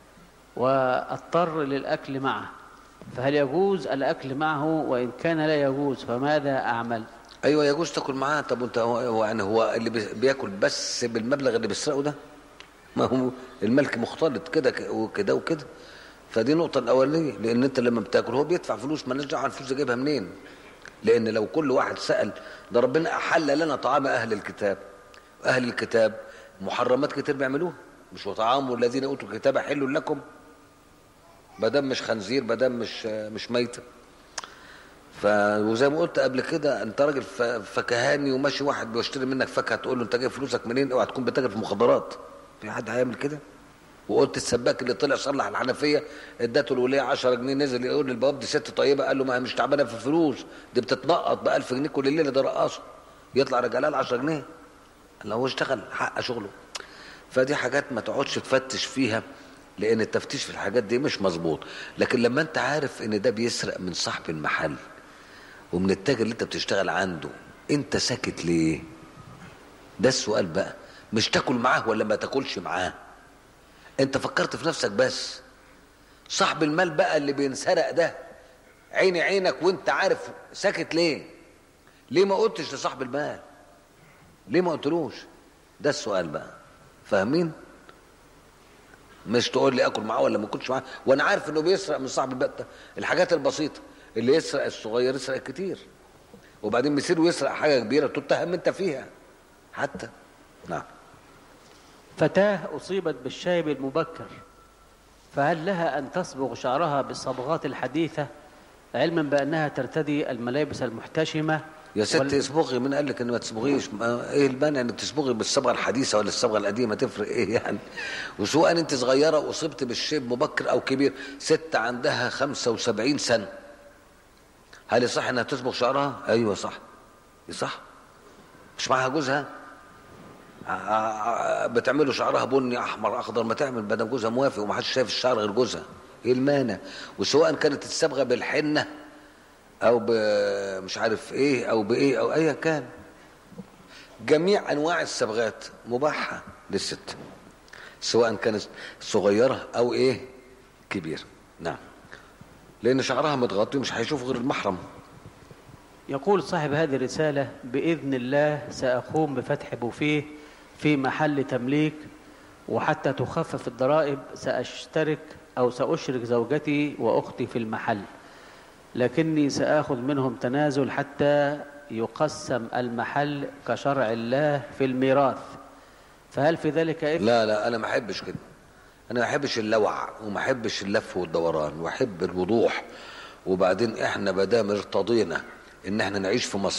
واضطر للأكل معه فهل يجوز الأكل معه وإن كان لا يجوز فماذا أعمل ايوه يجوز تاكل معاه طب انت هو هو يعني هو اللي بي- بياكل بس بالمبلغ اللي بيسرقه ده ما هو الملك مختلط كده ك- وكده وكده فدي النقطة الأولانية لأن أنت لما بتاكل هو بيدفع فلوس مالناش دعوة الفلوس دي جايبها منين لأن لو كل واحد سأل ده ربنا أحل لنا طعام أهل الكتاب أهل الكتاب محرمات كتير بيعملوها مش وطعام الذين أوتوا الكتاب حل لكم ما دام مش خنزير ما دام مش مش ميته ف وزي ما قلت قبل كده انت راجل ف- فكهاني وماشي واحد بيشتري منك فاكهه تقول له انت جايب فلوسك منين اوعى تكون بتاجر في مخدرات في حد هيعمل كده وقلت السباك اللي طلع صلح الحنفيه اداته الوليه 10 جنيه نزل يقول للبواب دي ست طيبه قال له ما هي مش تعبانه في الفلوس دي بتتنقط ب 1000 جنيه كل ليله ده رقاصه يطلع رجالها ال 10 جنيه لو هو اشتغل حق شغله فدي حاجات ما تقعدش تفتش فيها لان التفتيش في الحاجات دي مش مظبوط لكن لما انت عارف ان ده بيسرق من صاحب المحل ومن التاجر اللي انت بتشتغل عنده انت ساكت ليه ده السؤال بقى مش تاكل معاه ولا ما تاكلش معاه انت فكرت في نفسك بس صاحب المال بقى اللي بينسرق ده عيني عينك وانت عارف ساكت ليه ليه ما قلتش لصاحب المال ليه ما قلتلوش ده السؤال بقى فاهمين مش تقول لي اكل معاه ولا ما اكلش معاه وانا عارف انه بيسرق من صاحب البيت ده الحاجات البسيطه اللي يسرق الصغير يسرق كتير وبعدين بيصير ويسرق حاجه كبيره تتهم انت فيها حتى نعم فتاة أصيبت بالشيب المبكر فهل لها أن تصبغ شعرها بالصبغات الحديثة علما بأنها ترتدي الملابس المحتشمة يا ست وال- اصبغي من قال لك ان ما تصبغيش ما ايه المانع انك تصبغي بالصبغه الحديثه ولا الصبغه القديمه تفرق ايه يعني وسواء انت صغيره واصبت بالشيب مبكر او كبير ست عندها 75 سنه هل يصح انها تصبغ شعرها ايوه صح صح مش معاها جوزها ع- ع- بتعمله شعرها بني احمر اخضر ما تعمل بدل جوزها موافق ومحدش شايف الشعر غير جوزها ايه المانع وسواء كانت الصبغه بالحنه او ب مش عارف ايه او بايه او ايا كان جميع انواع الصبغات مباحه للست سواء كانت صغيره او ايه كبيره نعم لان شعرها متغطي مش هيشوف غير المحرم يقول صاحب هذه الرسالة بإذن الله سأقوم بفتح بوفيه في محل تمليك وحتى تخفف الضرائب سأشترك أو سأشرك زوجتي وأختي في المحل لكني سآخذ منهم تنازل حتى يقسم المحل كشرع الله في الميراث فهل في ذلك إثم؟ لا لا انا ما احبش كده انا ما احبش اللوع وما احبش اللف والدوران واحب الوضوح وبعدين احنا ما دام ارتضينا ان احنا نعيش في مصر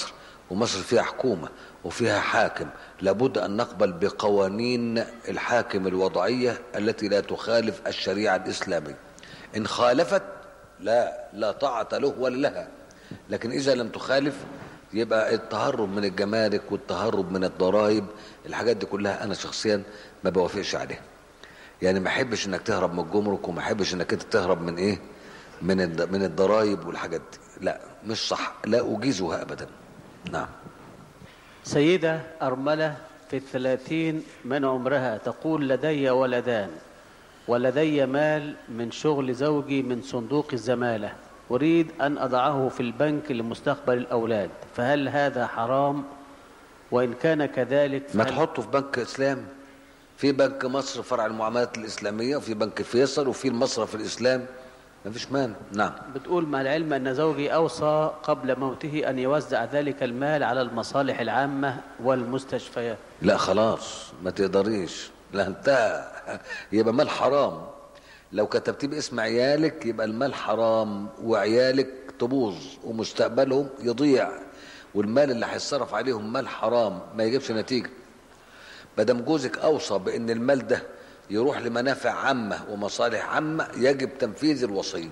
ومصر فيها حكومة وفيها حاكم لابد أن نقبل بقوانين الحاكم الوضعية التي لا تخالف الشريعة الإسلامية إن خالفت لا لا طاعة له ولا لها لكن إذا لم تخالف يبقى التهرب من الجمارك والتهرب من الضرائب الحاجات دي كلها أنا شخصيا ما بوافقش عليها يعني ما احبش انك تهرب من الجمرك وما احبش انك انت تهرب من ايه من الد- من الضرائب والحاجات دي لا مش صح لا اجيزها ابدا نعم سيدة أرملة في الثلاثين من عمرها تقول لدي ولدان ولدي مال من شغل زوجي من صندوق الزمالة أريد أن أضعه في البنك لمستقبل الأولاد فهل هذا حرام وإن كان كذلك ما فهل تحطه في بنك اسلام في بنك مصر فرع المعاملات الاسلاميه وفي بنك فيصل وفي المصرف الاسلام ما فيش مانع نعم بتقول مع العلم أن زوجي أوصى قبل موته أن يوزع ذلك المال على المصالح العامة والمستشفيات لا خلاص ما تقدريش لا انتهى يبقى مال حرام لو كتبتيه باسم عيالك يبقى المال حرام وعيالك تبوظ ومستقبلهم يضيع والمال اللي هيتصرف عليهم مال حرام ما يجيبش نتيجه مادام جوزك اوصى بان المال ده يروح لمنافع عامه ومصالح عامه يجب تنفيذ الوصيه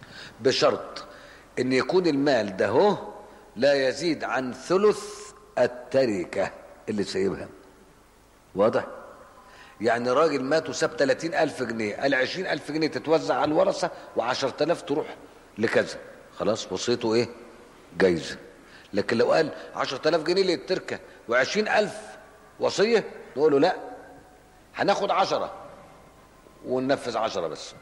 بشرط ان يكون المال ده هو لا يزيد عن ثلث التركه اللي سايبها واضح يعني راجل مات وساب 30 ألف جنيه قال 20 ألف جنيه تتوزع على الورثة و10 آلاف تروح لكذا خلاص وصيته إيه جايزة لكن لو قال 10 آلاف جنيه للتركة و20 ألف وصية نقول له لا هناخد عشرة وننفذ عشرة بس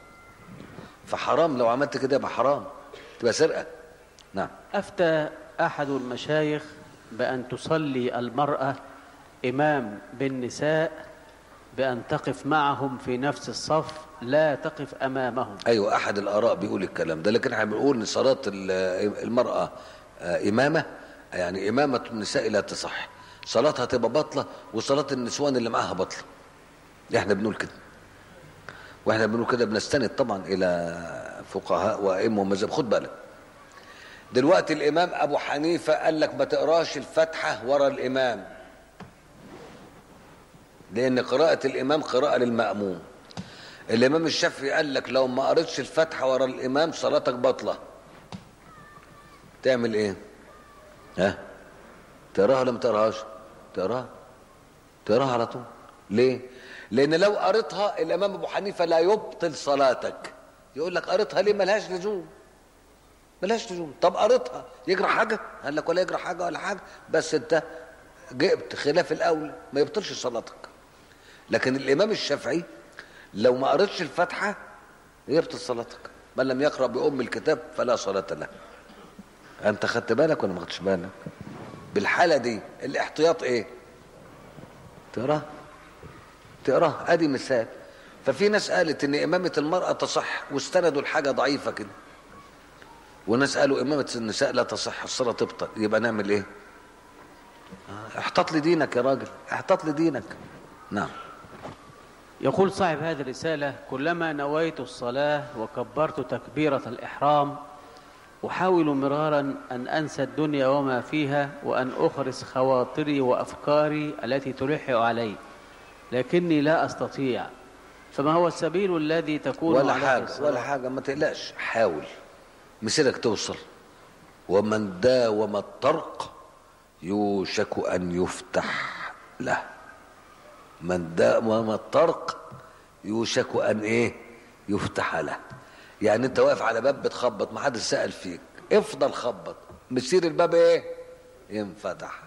فحرام لو عملت كده يبقى حرام تبقى سرقة نعم أفتى أحد المشايخ بأن تصلي المرأة إمام بالنساء بأن تقف معهم في نفس الصف لا تقف أمامهم ايوه احد الاراء بيقول الكلام ده لكن احنا بنقول ان صلاه ال- المراه آه، امامه يعني امامه النساء لا تصح صلاتها تبقى باطله وصلاه النسوان اللي معاها باطله احنا بنقول كده واحنا بنقول كده بنستند طبعا الى فقهاء وائمه ومذهب خد بالك دلوقتي الامام ابو حنيفه قال لك ما تقراش الفاتحه ورا الامام لان قراءه الامام قراءه للماموم الامام الشافعي قال لك لو ما قريتش الفاتحه ورا الامام صلاتك باطله تعمل ايه ها تقراها ولا ما تقراهاش تقراها تقراها على طول ليه لان لو قريتها الامام ابو حنيفه لا يبطل صلاتك يقول لك قريتها ليه ملهاش لزوم ملهاش لزوم طب قريتها يجرى حاجه قال لك ولا يجرى حاجه ولا حاجه بس انت جبت خلاف الاولى ما يبطلش صلاتك لكن الامام الشافعي لو ما قريتش الفاتحه يبطل صلاتك من لم يقرا بام الكتاب فلا صلاه له انت خدت بالك ولا ما خدتش بالك بالحاله دي الاحتياط ايه تقراه تقراه ادي مثال ففي ناس قالت ان امامه المراه تصح واستندوا لحاجه ضعيفه كده وناس قالوا امامه النساء لا تصح الصلاه تبطل يبقى نعمل ايه آه، احتاط لدينك يا راجل احتاط لدينك نعم يقول صاحب هذه الرسالة كلما نويت الصلاة وكبرت تكبيرة الإحرام أحاول مرارا أن أنسى الدنيا وما فيها وأن أخرس خواطري وأفكاري التي تلح علي لكني لا أستطيع فما هو السبيل الذي تكون ولا عليه حاجة الصلاة؟ ولا حاجة ما تقلقش حاول مسيرك توصل ومن داوم الطرق يوشك أن يفتح له من داوم الطرق يوشك أن إيه يفتح له يعني أنت واقف على باب بتخبط ما حدش سأل فيك افضل خبط مسير الباب إيه ينفتح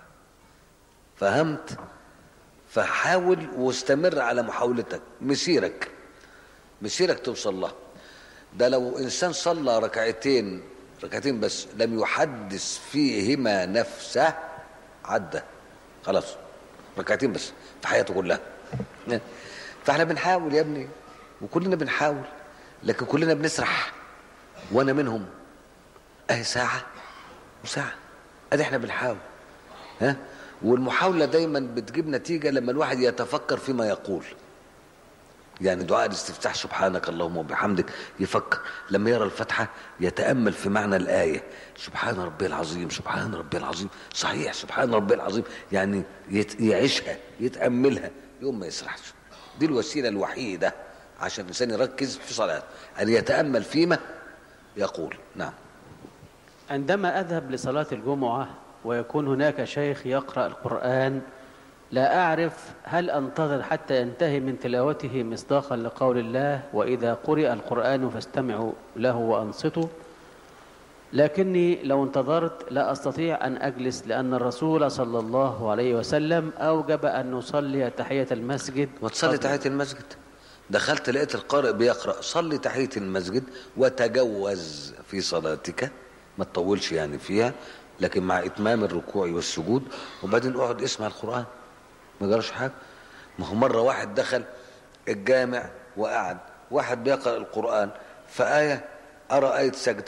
فهمت فحاول واستمر على محاولتك مسيرك مسيرك توصل له ده لو انسان صلى ركعتين ركعتين بس لم يحدث فيهما نفسه عدى خلاص ركعتين بس في حياته كلها فاحنا بنحاول يا ابني وكلنا بنحاول لكن كلنا بنسرح وانا منهم اهي ساعه وساعه ادي احنا بنحاول ها والمحاوله دايما بتجيب نتيجه لما الواحد يتفكر فيما يقول يعني دعاء الاستفتاح سبحانك اللهم وبحمدك يفكر لما يرى الفاتحة يتأمل في معنى الآية سبحان ربي العظيم سبحان ربي العظيم صحيح سبحان ربي العظيم يعني يت- يعيشها يتأملها يوم ما يسرحش دي الوسيلة الوحيدة عشان الإنسان يركز في صلاته أن يتأمل فيما يقول نعم عندما أذهب لصلاة الجمعة ويكون هناك شيخ يقرأ القرآن لا أعرف هل أنتظر حتى ينتهي من تلاوته مصداقا لقول الله وإذا قرئ القرآن فاستمعوا له وأنصتوا لكني لو انتظرت لا أستطيع أن أجلس لأن الرسول صلى الله عليه وسلم أوجب أن نصلي تحية المسجد وتصلي قبل- تحية المسجد دخلت لقيت القارئ بيقرأ صلي تحية المسجد وتجوز في صلاتك ما تطولش يعني فيها لكن مع إتمام الركوع والسجود وبعدين اقعد اسمع القرآن ما جراش حاجة ما هو مرة واحد دخل الجامع وقعد واحد بيقرأ القرآن فآية أرى آية سجد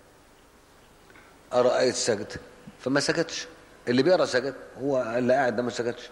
أرى آية سجد فما سكتش اللي بيقرأ سجد هو اللي قاعد ده ما سكتش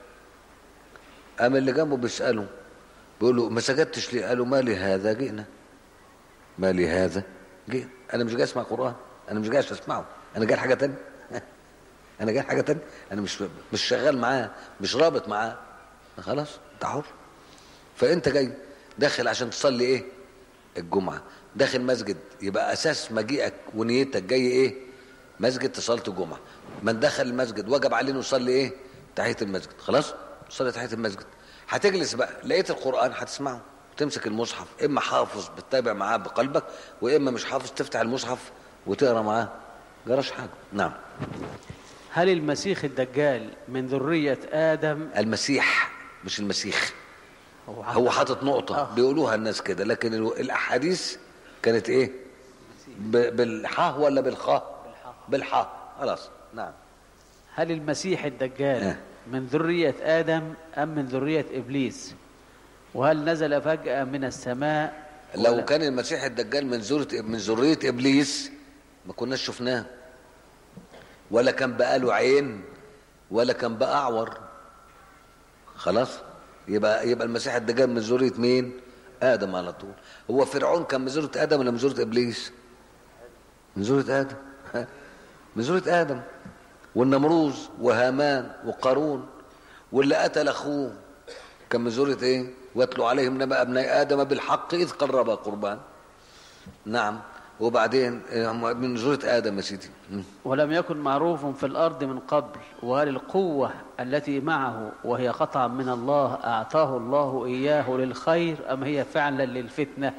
قام اللي جنبه بيسأله بيقول له ما سجدتش ليه؟ قالوا ما لهذا جئنا ما لهذا جئنا انا مش جاي اسمع قران انا مش جاي عشان اسمعه انا جاي حاجه تانية انا جاي حاجه تانية انا مش مش شغال معاه مش رابط معاه خلاص انت حر فانت جاي داخل عشان تصلي ايه الجمعه داخل مسجد يبقى اساس مجيئك ونيتك جاي ايه مسجد تصلي الجمعه من دخل المسجد وجب عليه انه يصلي ايه تحيه المسجد خلاص صلي تحيه المسجد هتجلس بقى لقيت القران هتسمعه تمسك المصحف اما حافظ بتتابع معاه بقلبك واما مش حافظ تفتح المصحف وتقرا معاه جراش حاجه نعم هل المسيح الدجال من ذرية آدم المسيح مش المسيح هو هو حاطط نقطة آه. بيقولوها الناس كده لكن ال- الأحاديث كانت إيه؟ ب- بالحاء ولا بالخاء؟ بالحاء خلاص نعم هل المسيح الدجال آه. من ذرية آدم أم من ذرية إبليس وهل نزل فجأة من السماء لو ولا- كان المسيح الدجال من ذرية من ذرية إبليس ما كناش شفناه ولا كان بقى له عين ولا كان بقى أعور خلاص يبقى يبقى المسيح الدجال من ذرية مين؟ آدم على طول هو فرعون كان من ذرية آدم ولا من ذرية إبليس؟ من ذرية آدم من ذرية آدم والنمروز وهامان وقارون واللي قتل أخوه كان من ذرية إيه؟ واتلو عليهم نبأ ابني آدم بالحق إذ قربا قربان نعم وبعدين إيه، هم من ذرية آدم يا سيدي مم. ولم يكن معروف في الأرض من قبل وهل القوة التي معه وهي قطعا من الله أعطاه الله إياه للخير أم هي فعلا للفتنة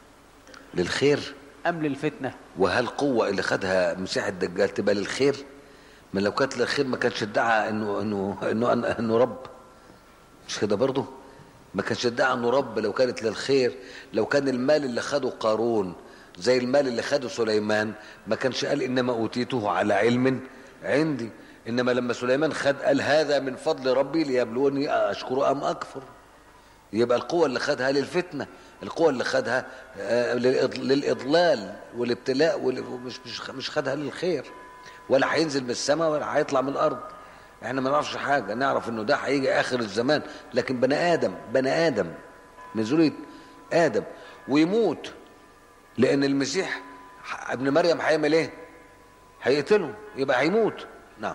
للخير أم للفتنة وهل القوة اللي خدها مسيح الدجال تبقى للخير؟ من لو كانت للخير ما كانش ادعى انه انه انه انه, إنه رب مش كده برضه؟ ما كانش ادعى انه رب لو كانت للخير لو كان المال اللي خده قارون زي المال اللي خده سليمان ما كانش قال انما اوتيته على علم عندي انما لما سليمان خد قال هذا من فضل ربي ليبلوني اشكر ام اكفر يبقى القوة اللي خدها للفتنة القوة اللي خدها آه، للإض- للإضلال والابتلاء وال- ومش مش مش خدها للخير ولا هينزل من السماء ولا هيطلع من الأرض احنا ما نعرفش حاجة نعرف انه ده هيجي آخر الزمان لكن بني آدم بني آدم من ذرية آدم ويموت لأن المسيح ح- ابن مريم هيعمل ايه؟ هيقتله يبقى هيموت نعم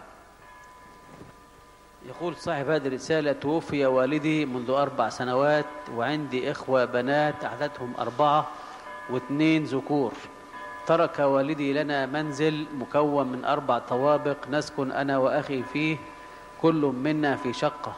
يقول صاحب هذه الرسالة توفي والدي منذ أربع سنوات وعندي إخوة بنات عددهم أربعة واثنين ذكور ترك والدي لنا منزل مكون من أربع طوابق نسكن أنا وأخي فيه كل منا في شقة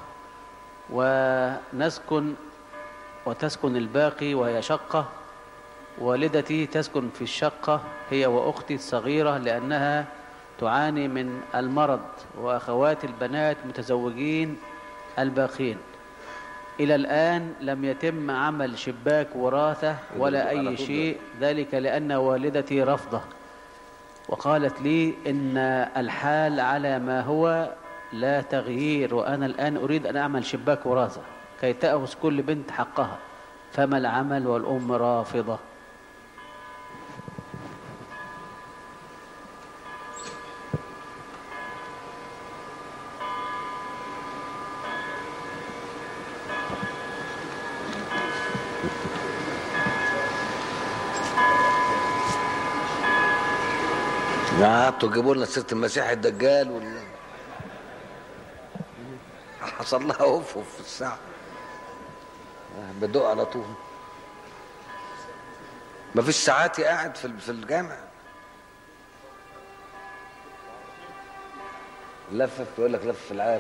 ونسكن وتسكن الباقي وهي شقة والدتي تسكن في الشقة هي وأختي الصغيرة لأنها تعاني من المرض وأخوات البنات متزوجين الباقين إلى الآن لم يتم عمل شباك وراثة ولا على أي طول شيء ذلك لأن والدتي رفضه وقالت لي إن الحال على ما هو لا تغيير وأنا الآن أريد أن أعمل شباك وراثة كي تأخذ كل بنت حقها فما العمل والأم رافضة قعدتوا تجيبوا لنا سيره المسيح الدجال وال حصل لها اوف في الساعه بدق على طول ما فيش ساعات قاعد في في الجامع لفف يقول لك لف في العالم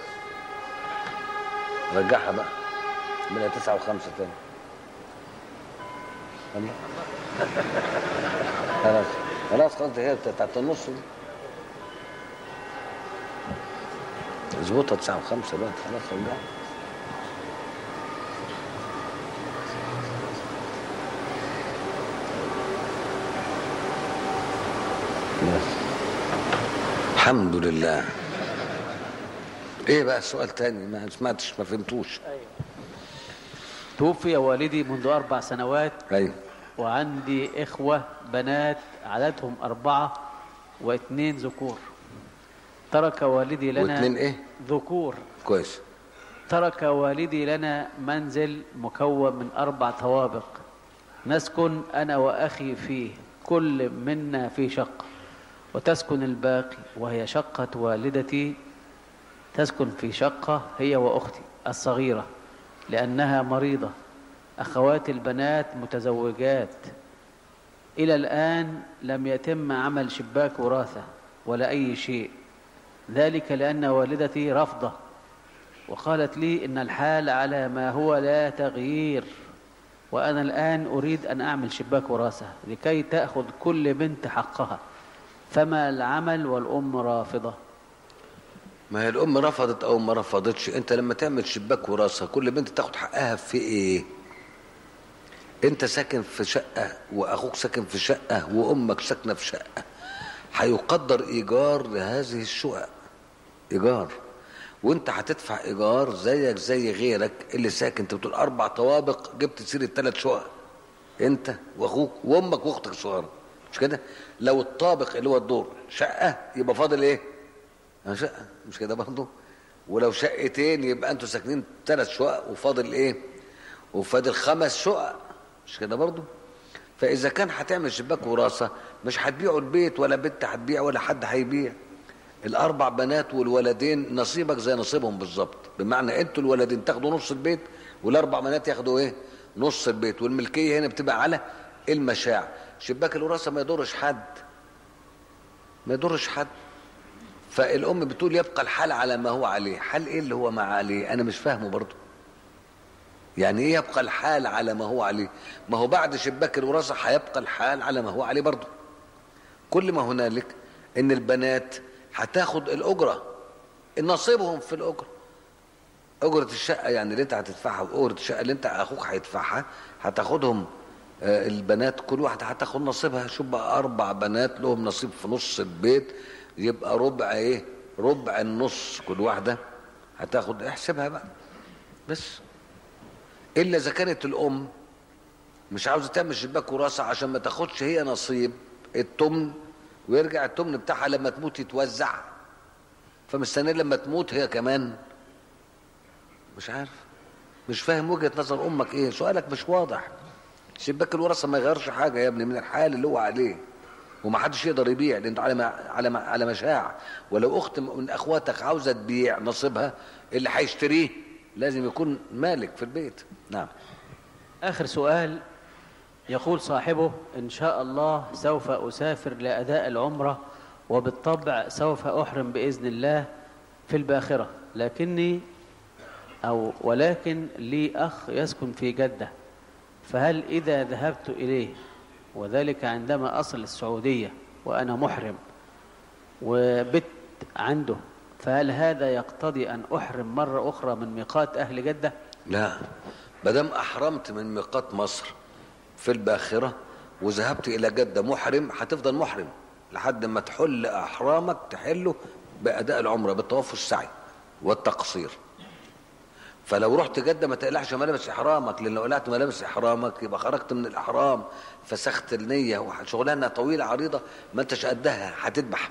رجعها بقى من تسعة وخمسة تاني الله خلاص خلاص خلاص هي بتاعت النص دي اظبطها تسعة وخمسة بقى خلاص رجعها الحمد لله ايه بقى السؤال تاني ما سمعتش ما فهمتوش توفي والدي منذ أربع سنوات ايوه وعندي إخوة بنات عددهم أربعة واثنين ذكور ترك والدي لنا واثنين ايه ذكور كويس ترك والدي لنا منزل مكون من أربع طوابق نسكن أنا وأخي فيه كل منا في شقة وتسكن الباقي وهي شقة والدتي تسكن في شقة هي وأختي الصغيرة لأنها مريضة أخواتي البنات متزوجات إلى الآن لم يتم عمل شباك وراثة ولا أي شيء ذلك لأن والدتي رفضة وقالت لي إن الحال على ما هو لا تغيير وأنا الآن أريد أن أعمل شباك وراثة لكي تأخذ كل بنت حقها فما العمل والأم رافضة ما هي الام رفضت او ما رفضتش انت لما تعمل شباك وراثه كل بنت تاخد حقها في ايه انت ساكن في شقه واخوك ساكن في شقه وامك ساكنه في شقه هيقدر ايجار لهذه الشقق ايجار وانت هتدفع ايجار زيك زي غيرك اللي ساكن انت بتقول اربع طوابق جبت سيره ثلاث شقق انت واخوك وامك واختك الصغيره مش كده لو الطابق اللي هو الدور شقه يبقى فاضل ايه أنا شقه مش كده برضه ولو شقتين يبقى انتوا ساكنين ثلاث شقق وفاضل ايه وفاضل خمس شقق مش كده برضه فاذا كان هتعمل شباك وراثه مش هتبيعوا البيت ولا بنت هتبيع ولا حد هيبيع الاربع بنات والولدين نصيبك زي نصيبهم بالظبط بمعنى انتوا الولدين تاخدوا نص البيت والاربع بنات ياخدوا ايه نص البيت والملكيه هنا بتبقى على المشاع شباك الوراثه ما يضرش حد ما يضرش حد فالام بتقول يبقى الحال على ما هو عليه حال ايه اللي هو ما عليه انا مش فاهمه برضه يعني ايه يبقى الحال على ما هو عليه ما هو بعد شباك الوراثه هيبقى الحال على ما هو عليه برضه كل ما هنالك ان البنات هتاخد الاجره نصيبهم في الاجره اجره الشقه يعني اللي انت هتدفعها واجره الشقه اللي انت اخوك هيدفعها هتاخدهم آه، البنات كل واحده هتاخد نصيبها شوف بقى اربع بنات لهم نصيب في نص البيت يبقى ربع ايه ربع النص كل واحده هتاخد احسبها بقى بس الا اذا كانت الام مش عاوزه تعمل شباك وراثه عشان ما تاخدش هي نصيب التمن ويرجع التمن بتاعها لما تموت يتوزع فمستنيه لما تموت هي كمان مش عارف مش فاهم وجهه نظر امك ايه سؤالك مش واضح شباك الوراثه ما يغيرش حاجه يا ابني من الحال اللي هو عليه وما حدش يقدر يبيع لان على ما على ما على مشاع ولو اخت من اخواتك عاوزه تبيع نصيبها اللي هيشتريه لازم يكون مالك في البيت نعم آخر سؤال يقول صاحبه إن شاء الله سوف أسافر لأداء العمرة وبالطبع سوف أحرم بإذن الله في الباخرة لكني أو ولكن لي أخ يسكن في جدة فهل إذا ذهبت إليه وذلك عندما أصل السعودية وأنا محرم وبت عنده فهل هذا يقتضي أن أحرم مرة أخرى من ميقات أهل جدة؟ لا ما دام احرمت من ميقات مصر في الباخره وذهبت الى جده محرم هتفضل محرم لحد ما تحل احرامك تحله باداء العمره بالطواف والسعي والتقصير فلو رحت جده ما تقلعش ملابس احرامك لان لو قلعت ملابس احرامك يبقى خرجت من الاحرام فسخت النيه وشغلانه طويله عريضه ما انتش قدها هتذبح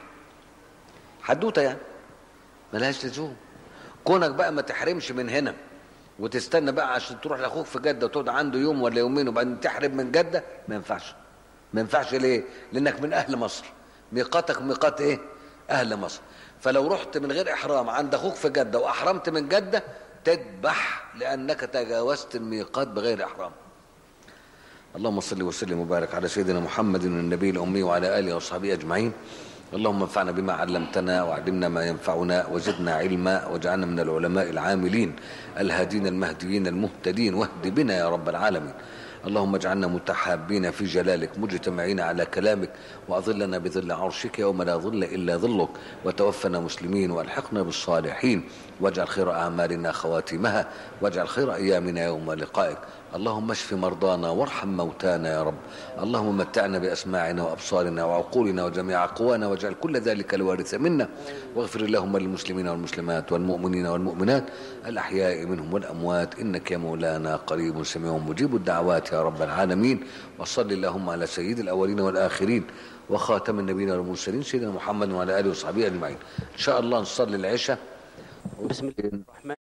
حدوته يعني ملهاش لزوم كونك بقى ما تحرمش من هنا وتستنى بقى عشان تروح لاخوك في جده وتقعد عنده يوم ولا يومين وبعدين تحرم من جده ما ينفعش ما ينفعش ليه؟ لانك من اهل مصر ميقاتك ميقات ايه اهل مصر فلو رحت من غير احرام عند اخوك في جده واحرمت من جده تذبح لانك تجاوزت الميقات بغير احرام اللهم صل وسلم وبارك على سيدنا محمد النبي الامي وعلى اله وصحبه اجمعين اللهم انفعنا بما علمتنا وعلمنا ما ينفعنا وزدنا علما واجعلنا من العلماء العاملين الهادين المهديين المهتدين واهد بنا يا رب العالمين اللهم اجعلنا متحابين في جلالك مجتمعين على كلامك واظلنا بظل عرشك يوم لا ظل الا ظلك وتوفنا مسلمين والحقنا بالصالحين واجعل خير اعمالنا خواتمها واجعل خير ايامنا يوم لقائك اللهم اشف مرضانا وارحم موتانا يا رب اللهم متعنا باسماعنا وابصارنا وعقولنا وجميع قوانا واجعل كل ذلك الوارث منا واغفر اللهم للمسلمين والمسلمات والمؤمنين والمؤمنات الاحياء منهم والاموات انك يا مولانا قريب سميع مجيب الدعوات يا رب العالمين وصل اللهم على سيد الاولين والاخرين وخاتم النبيين والمرسلين سيدنا محمد وعلى اله وصحبه اجمعين ان شاء الله نصلي العشاء بسم الله الرحمن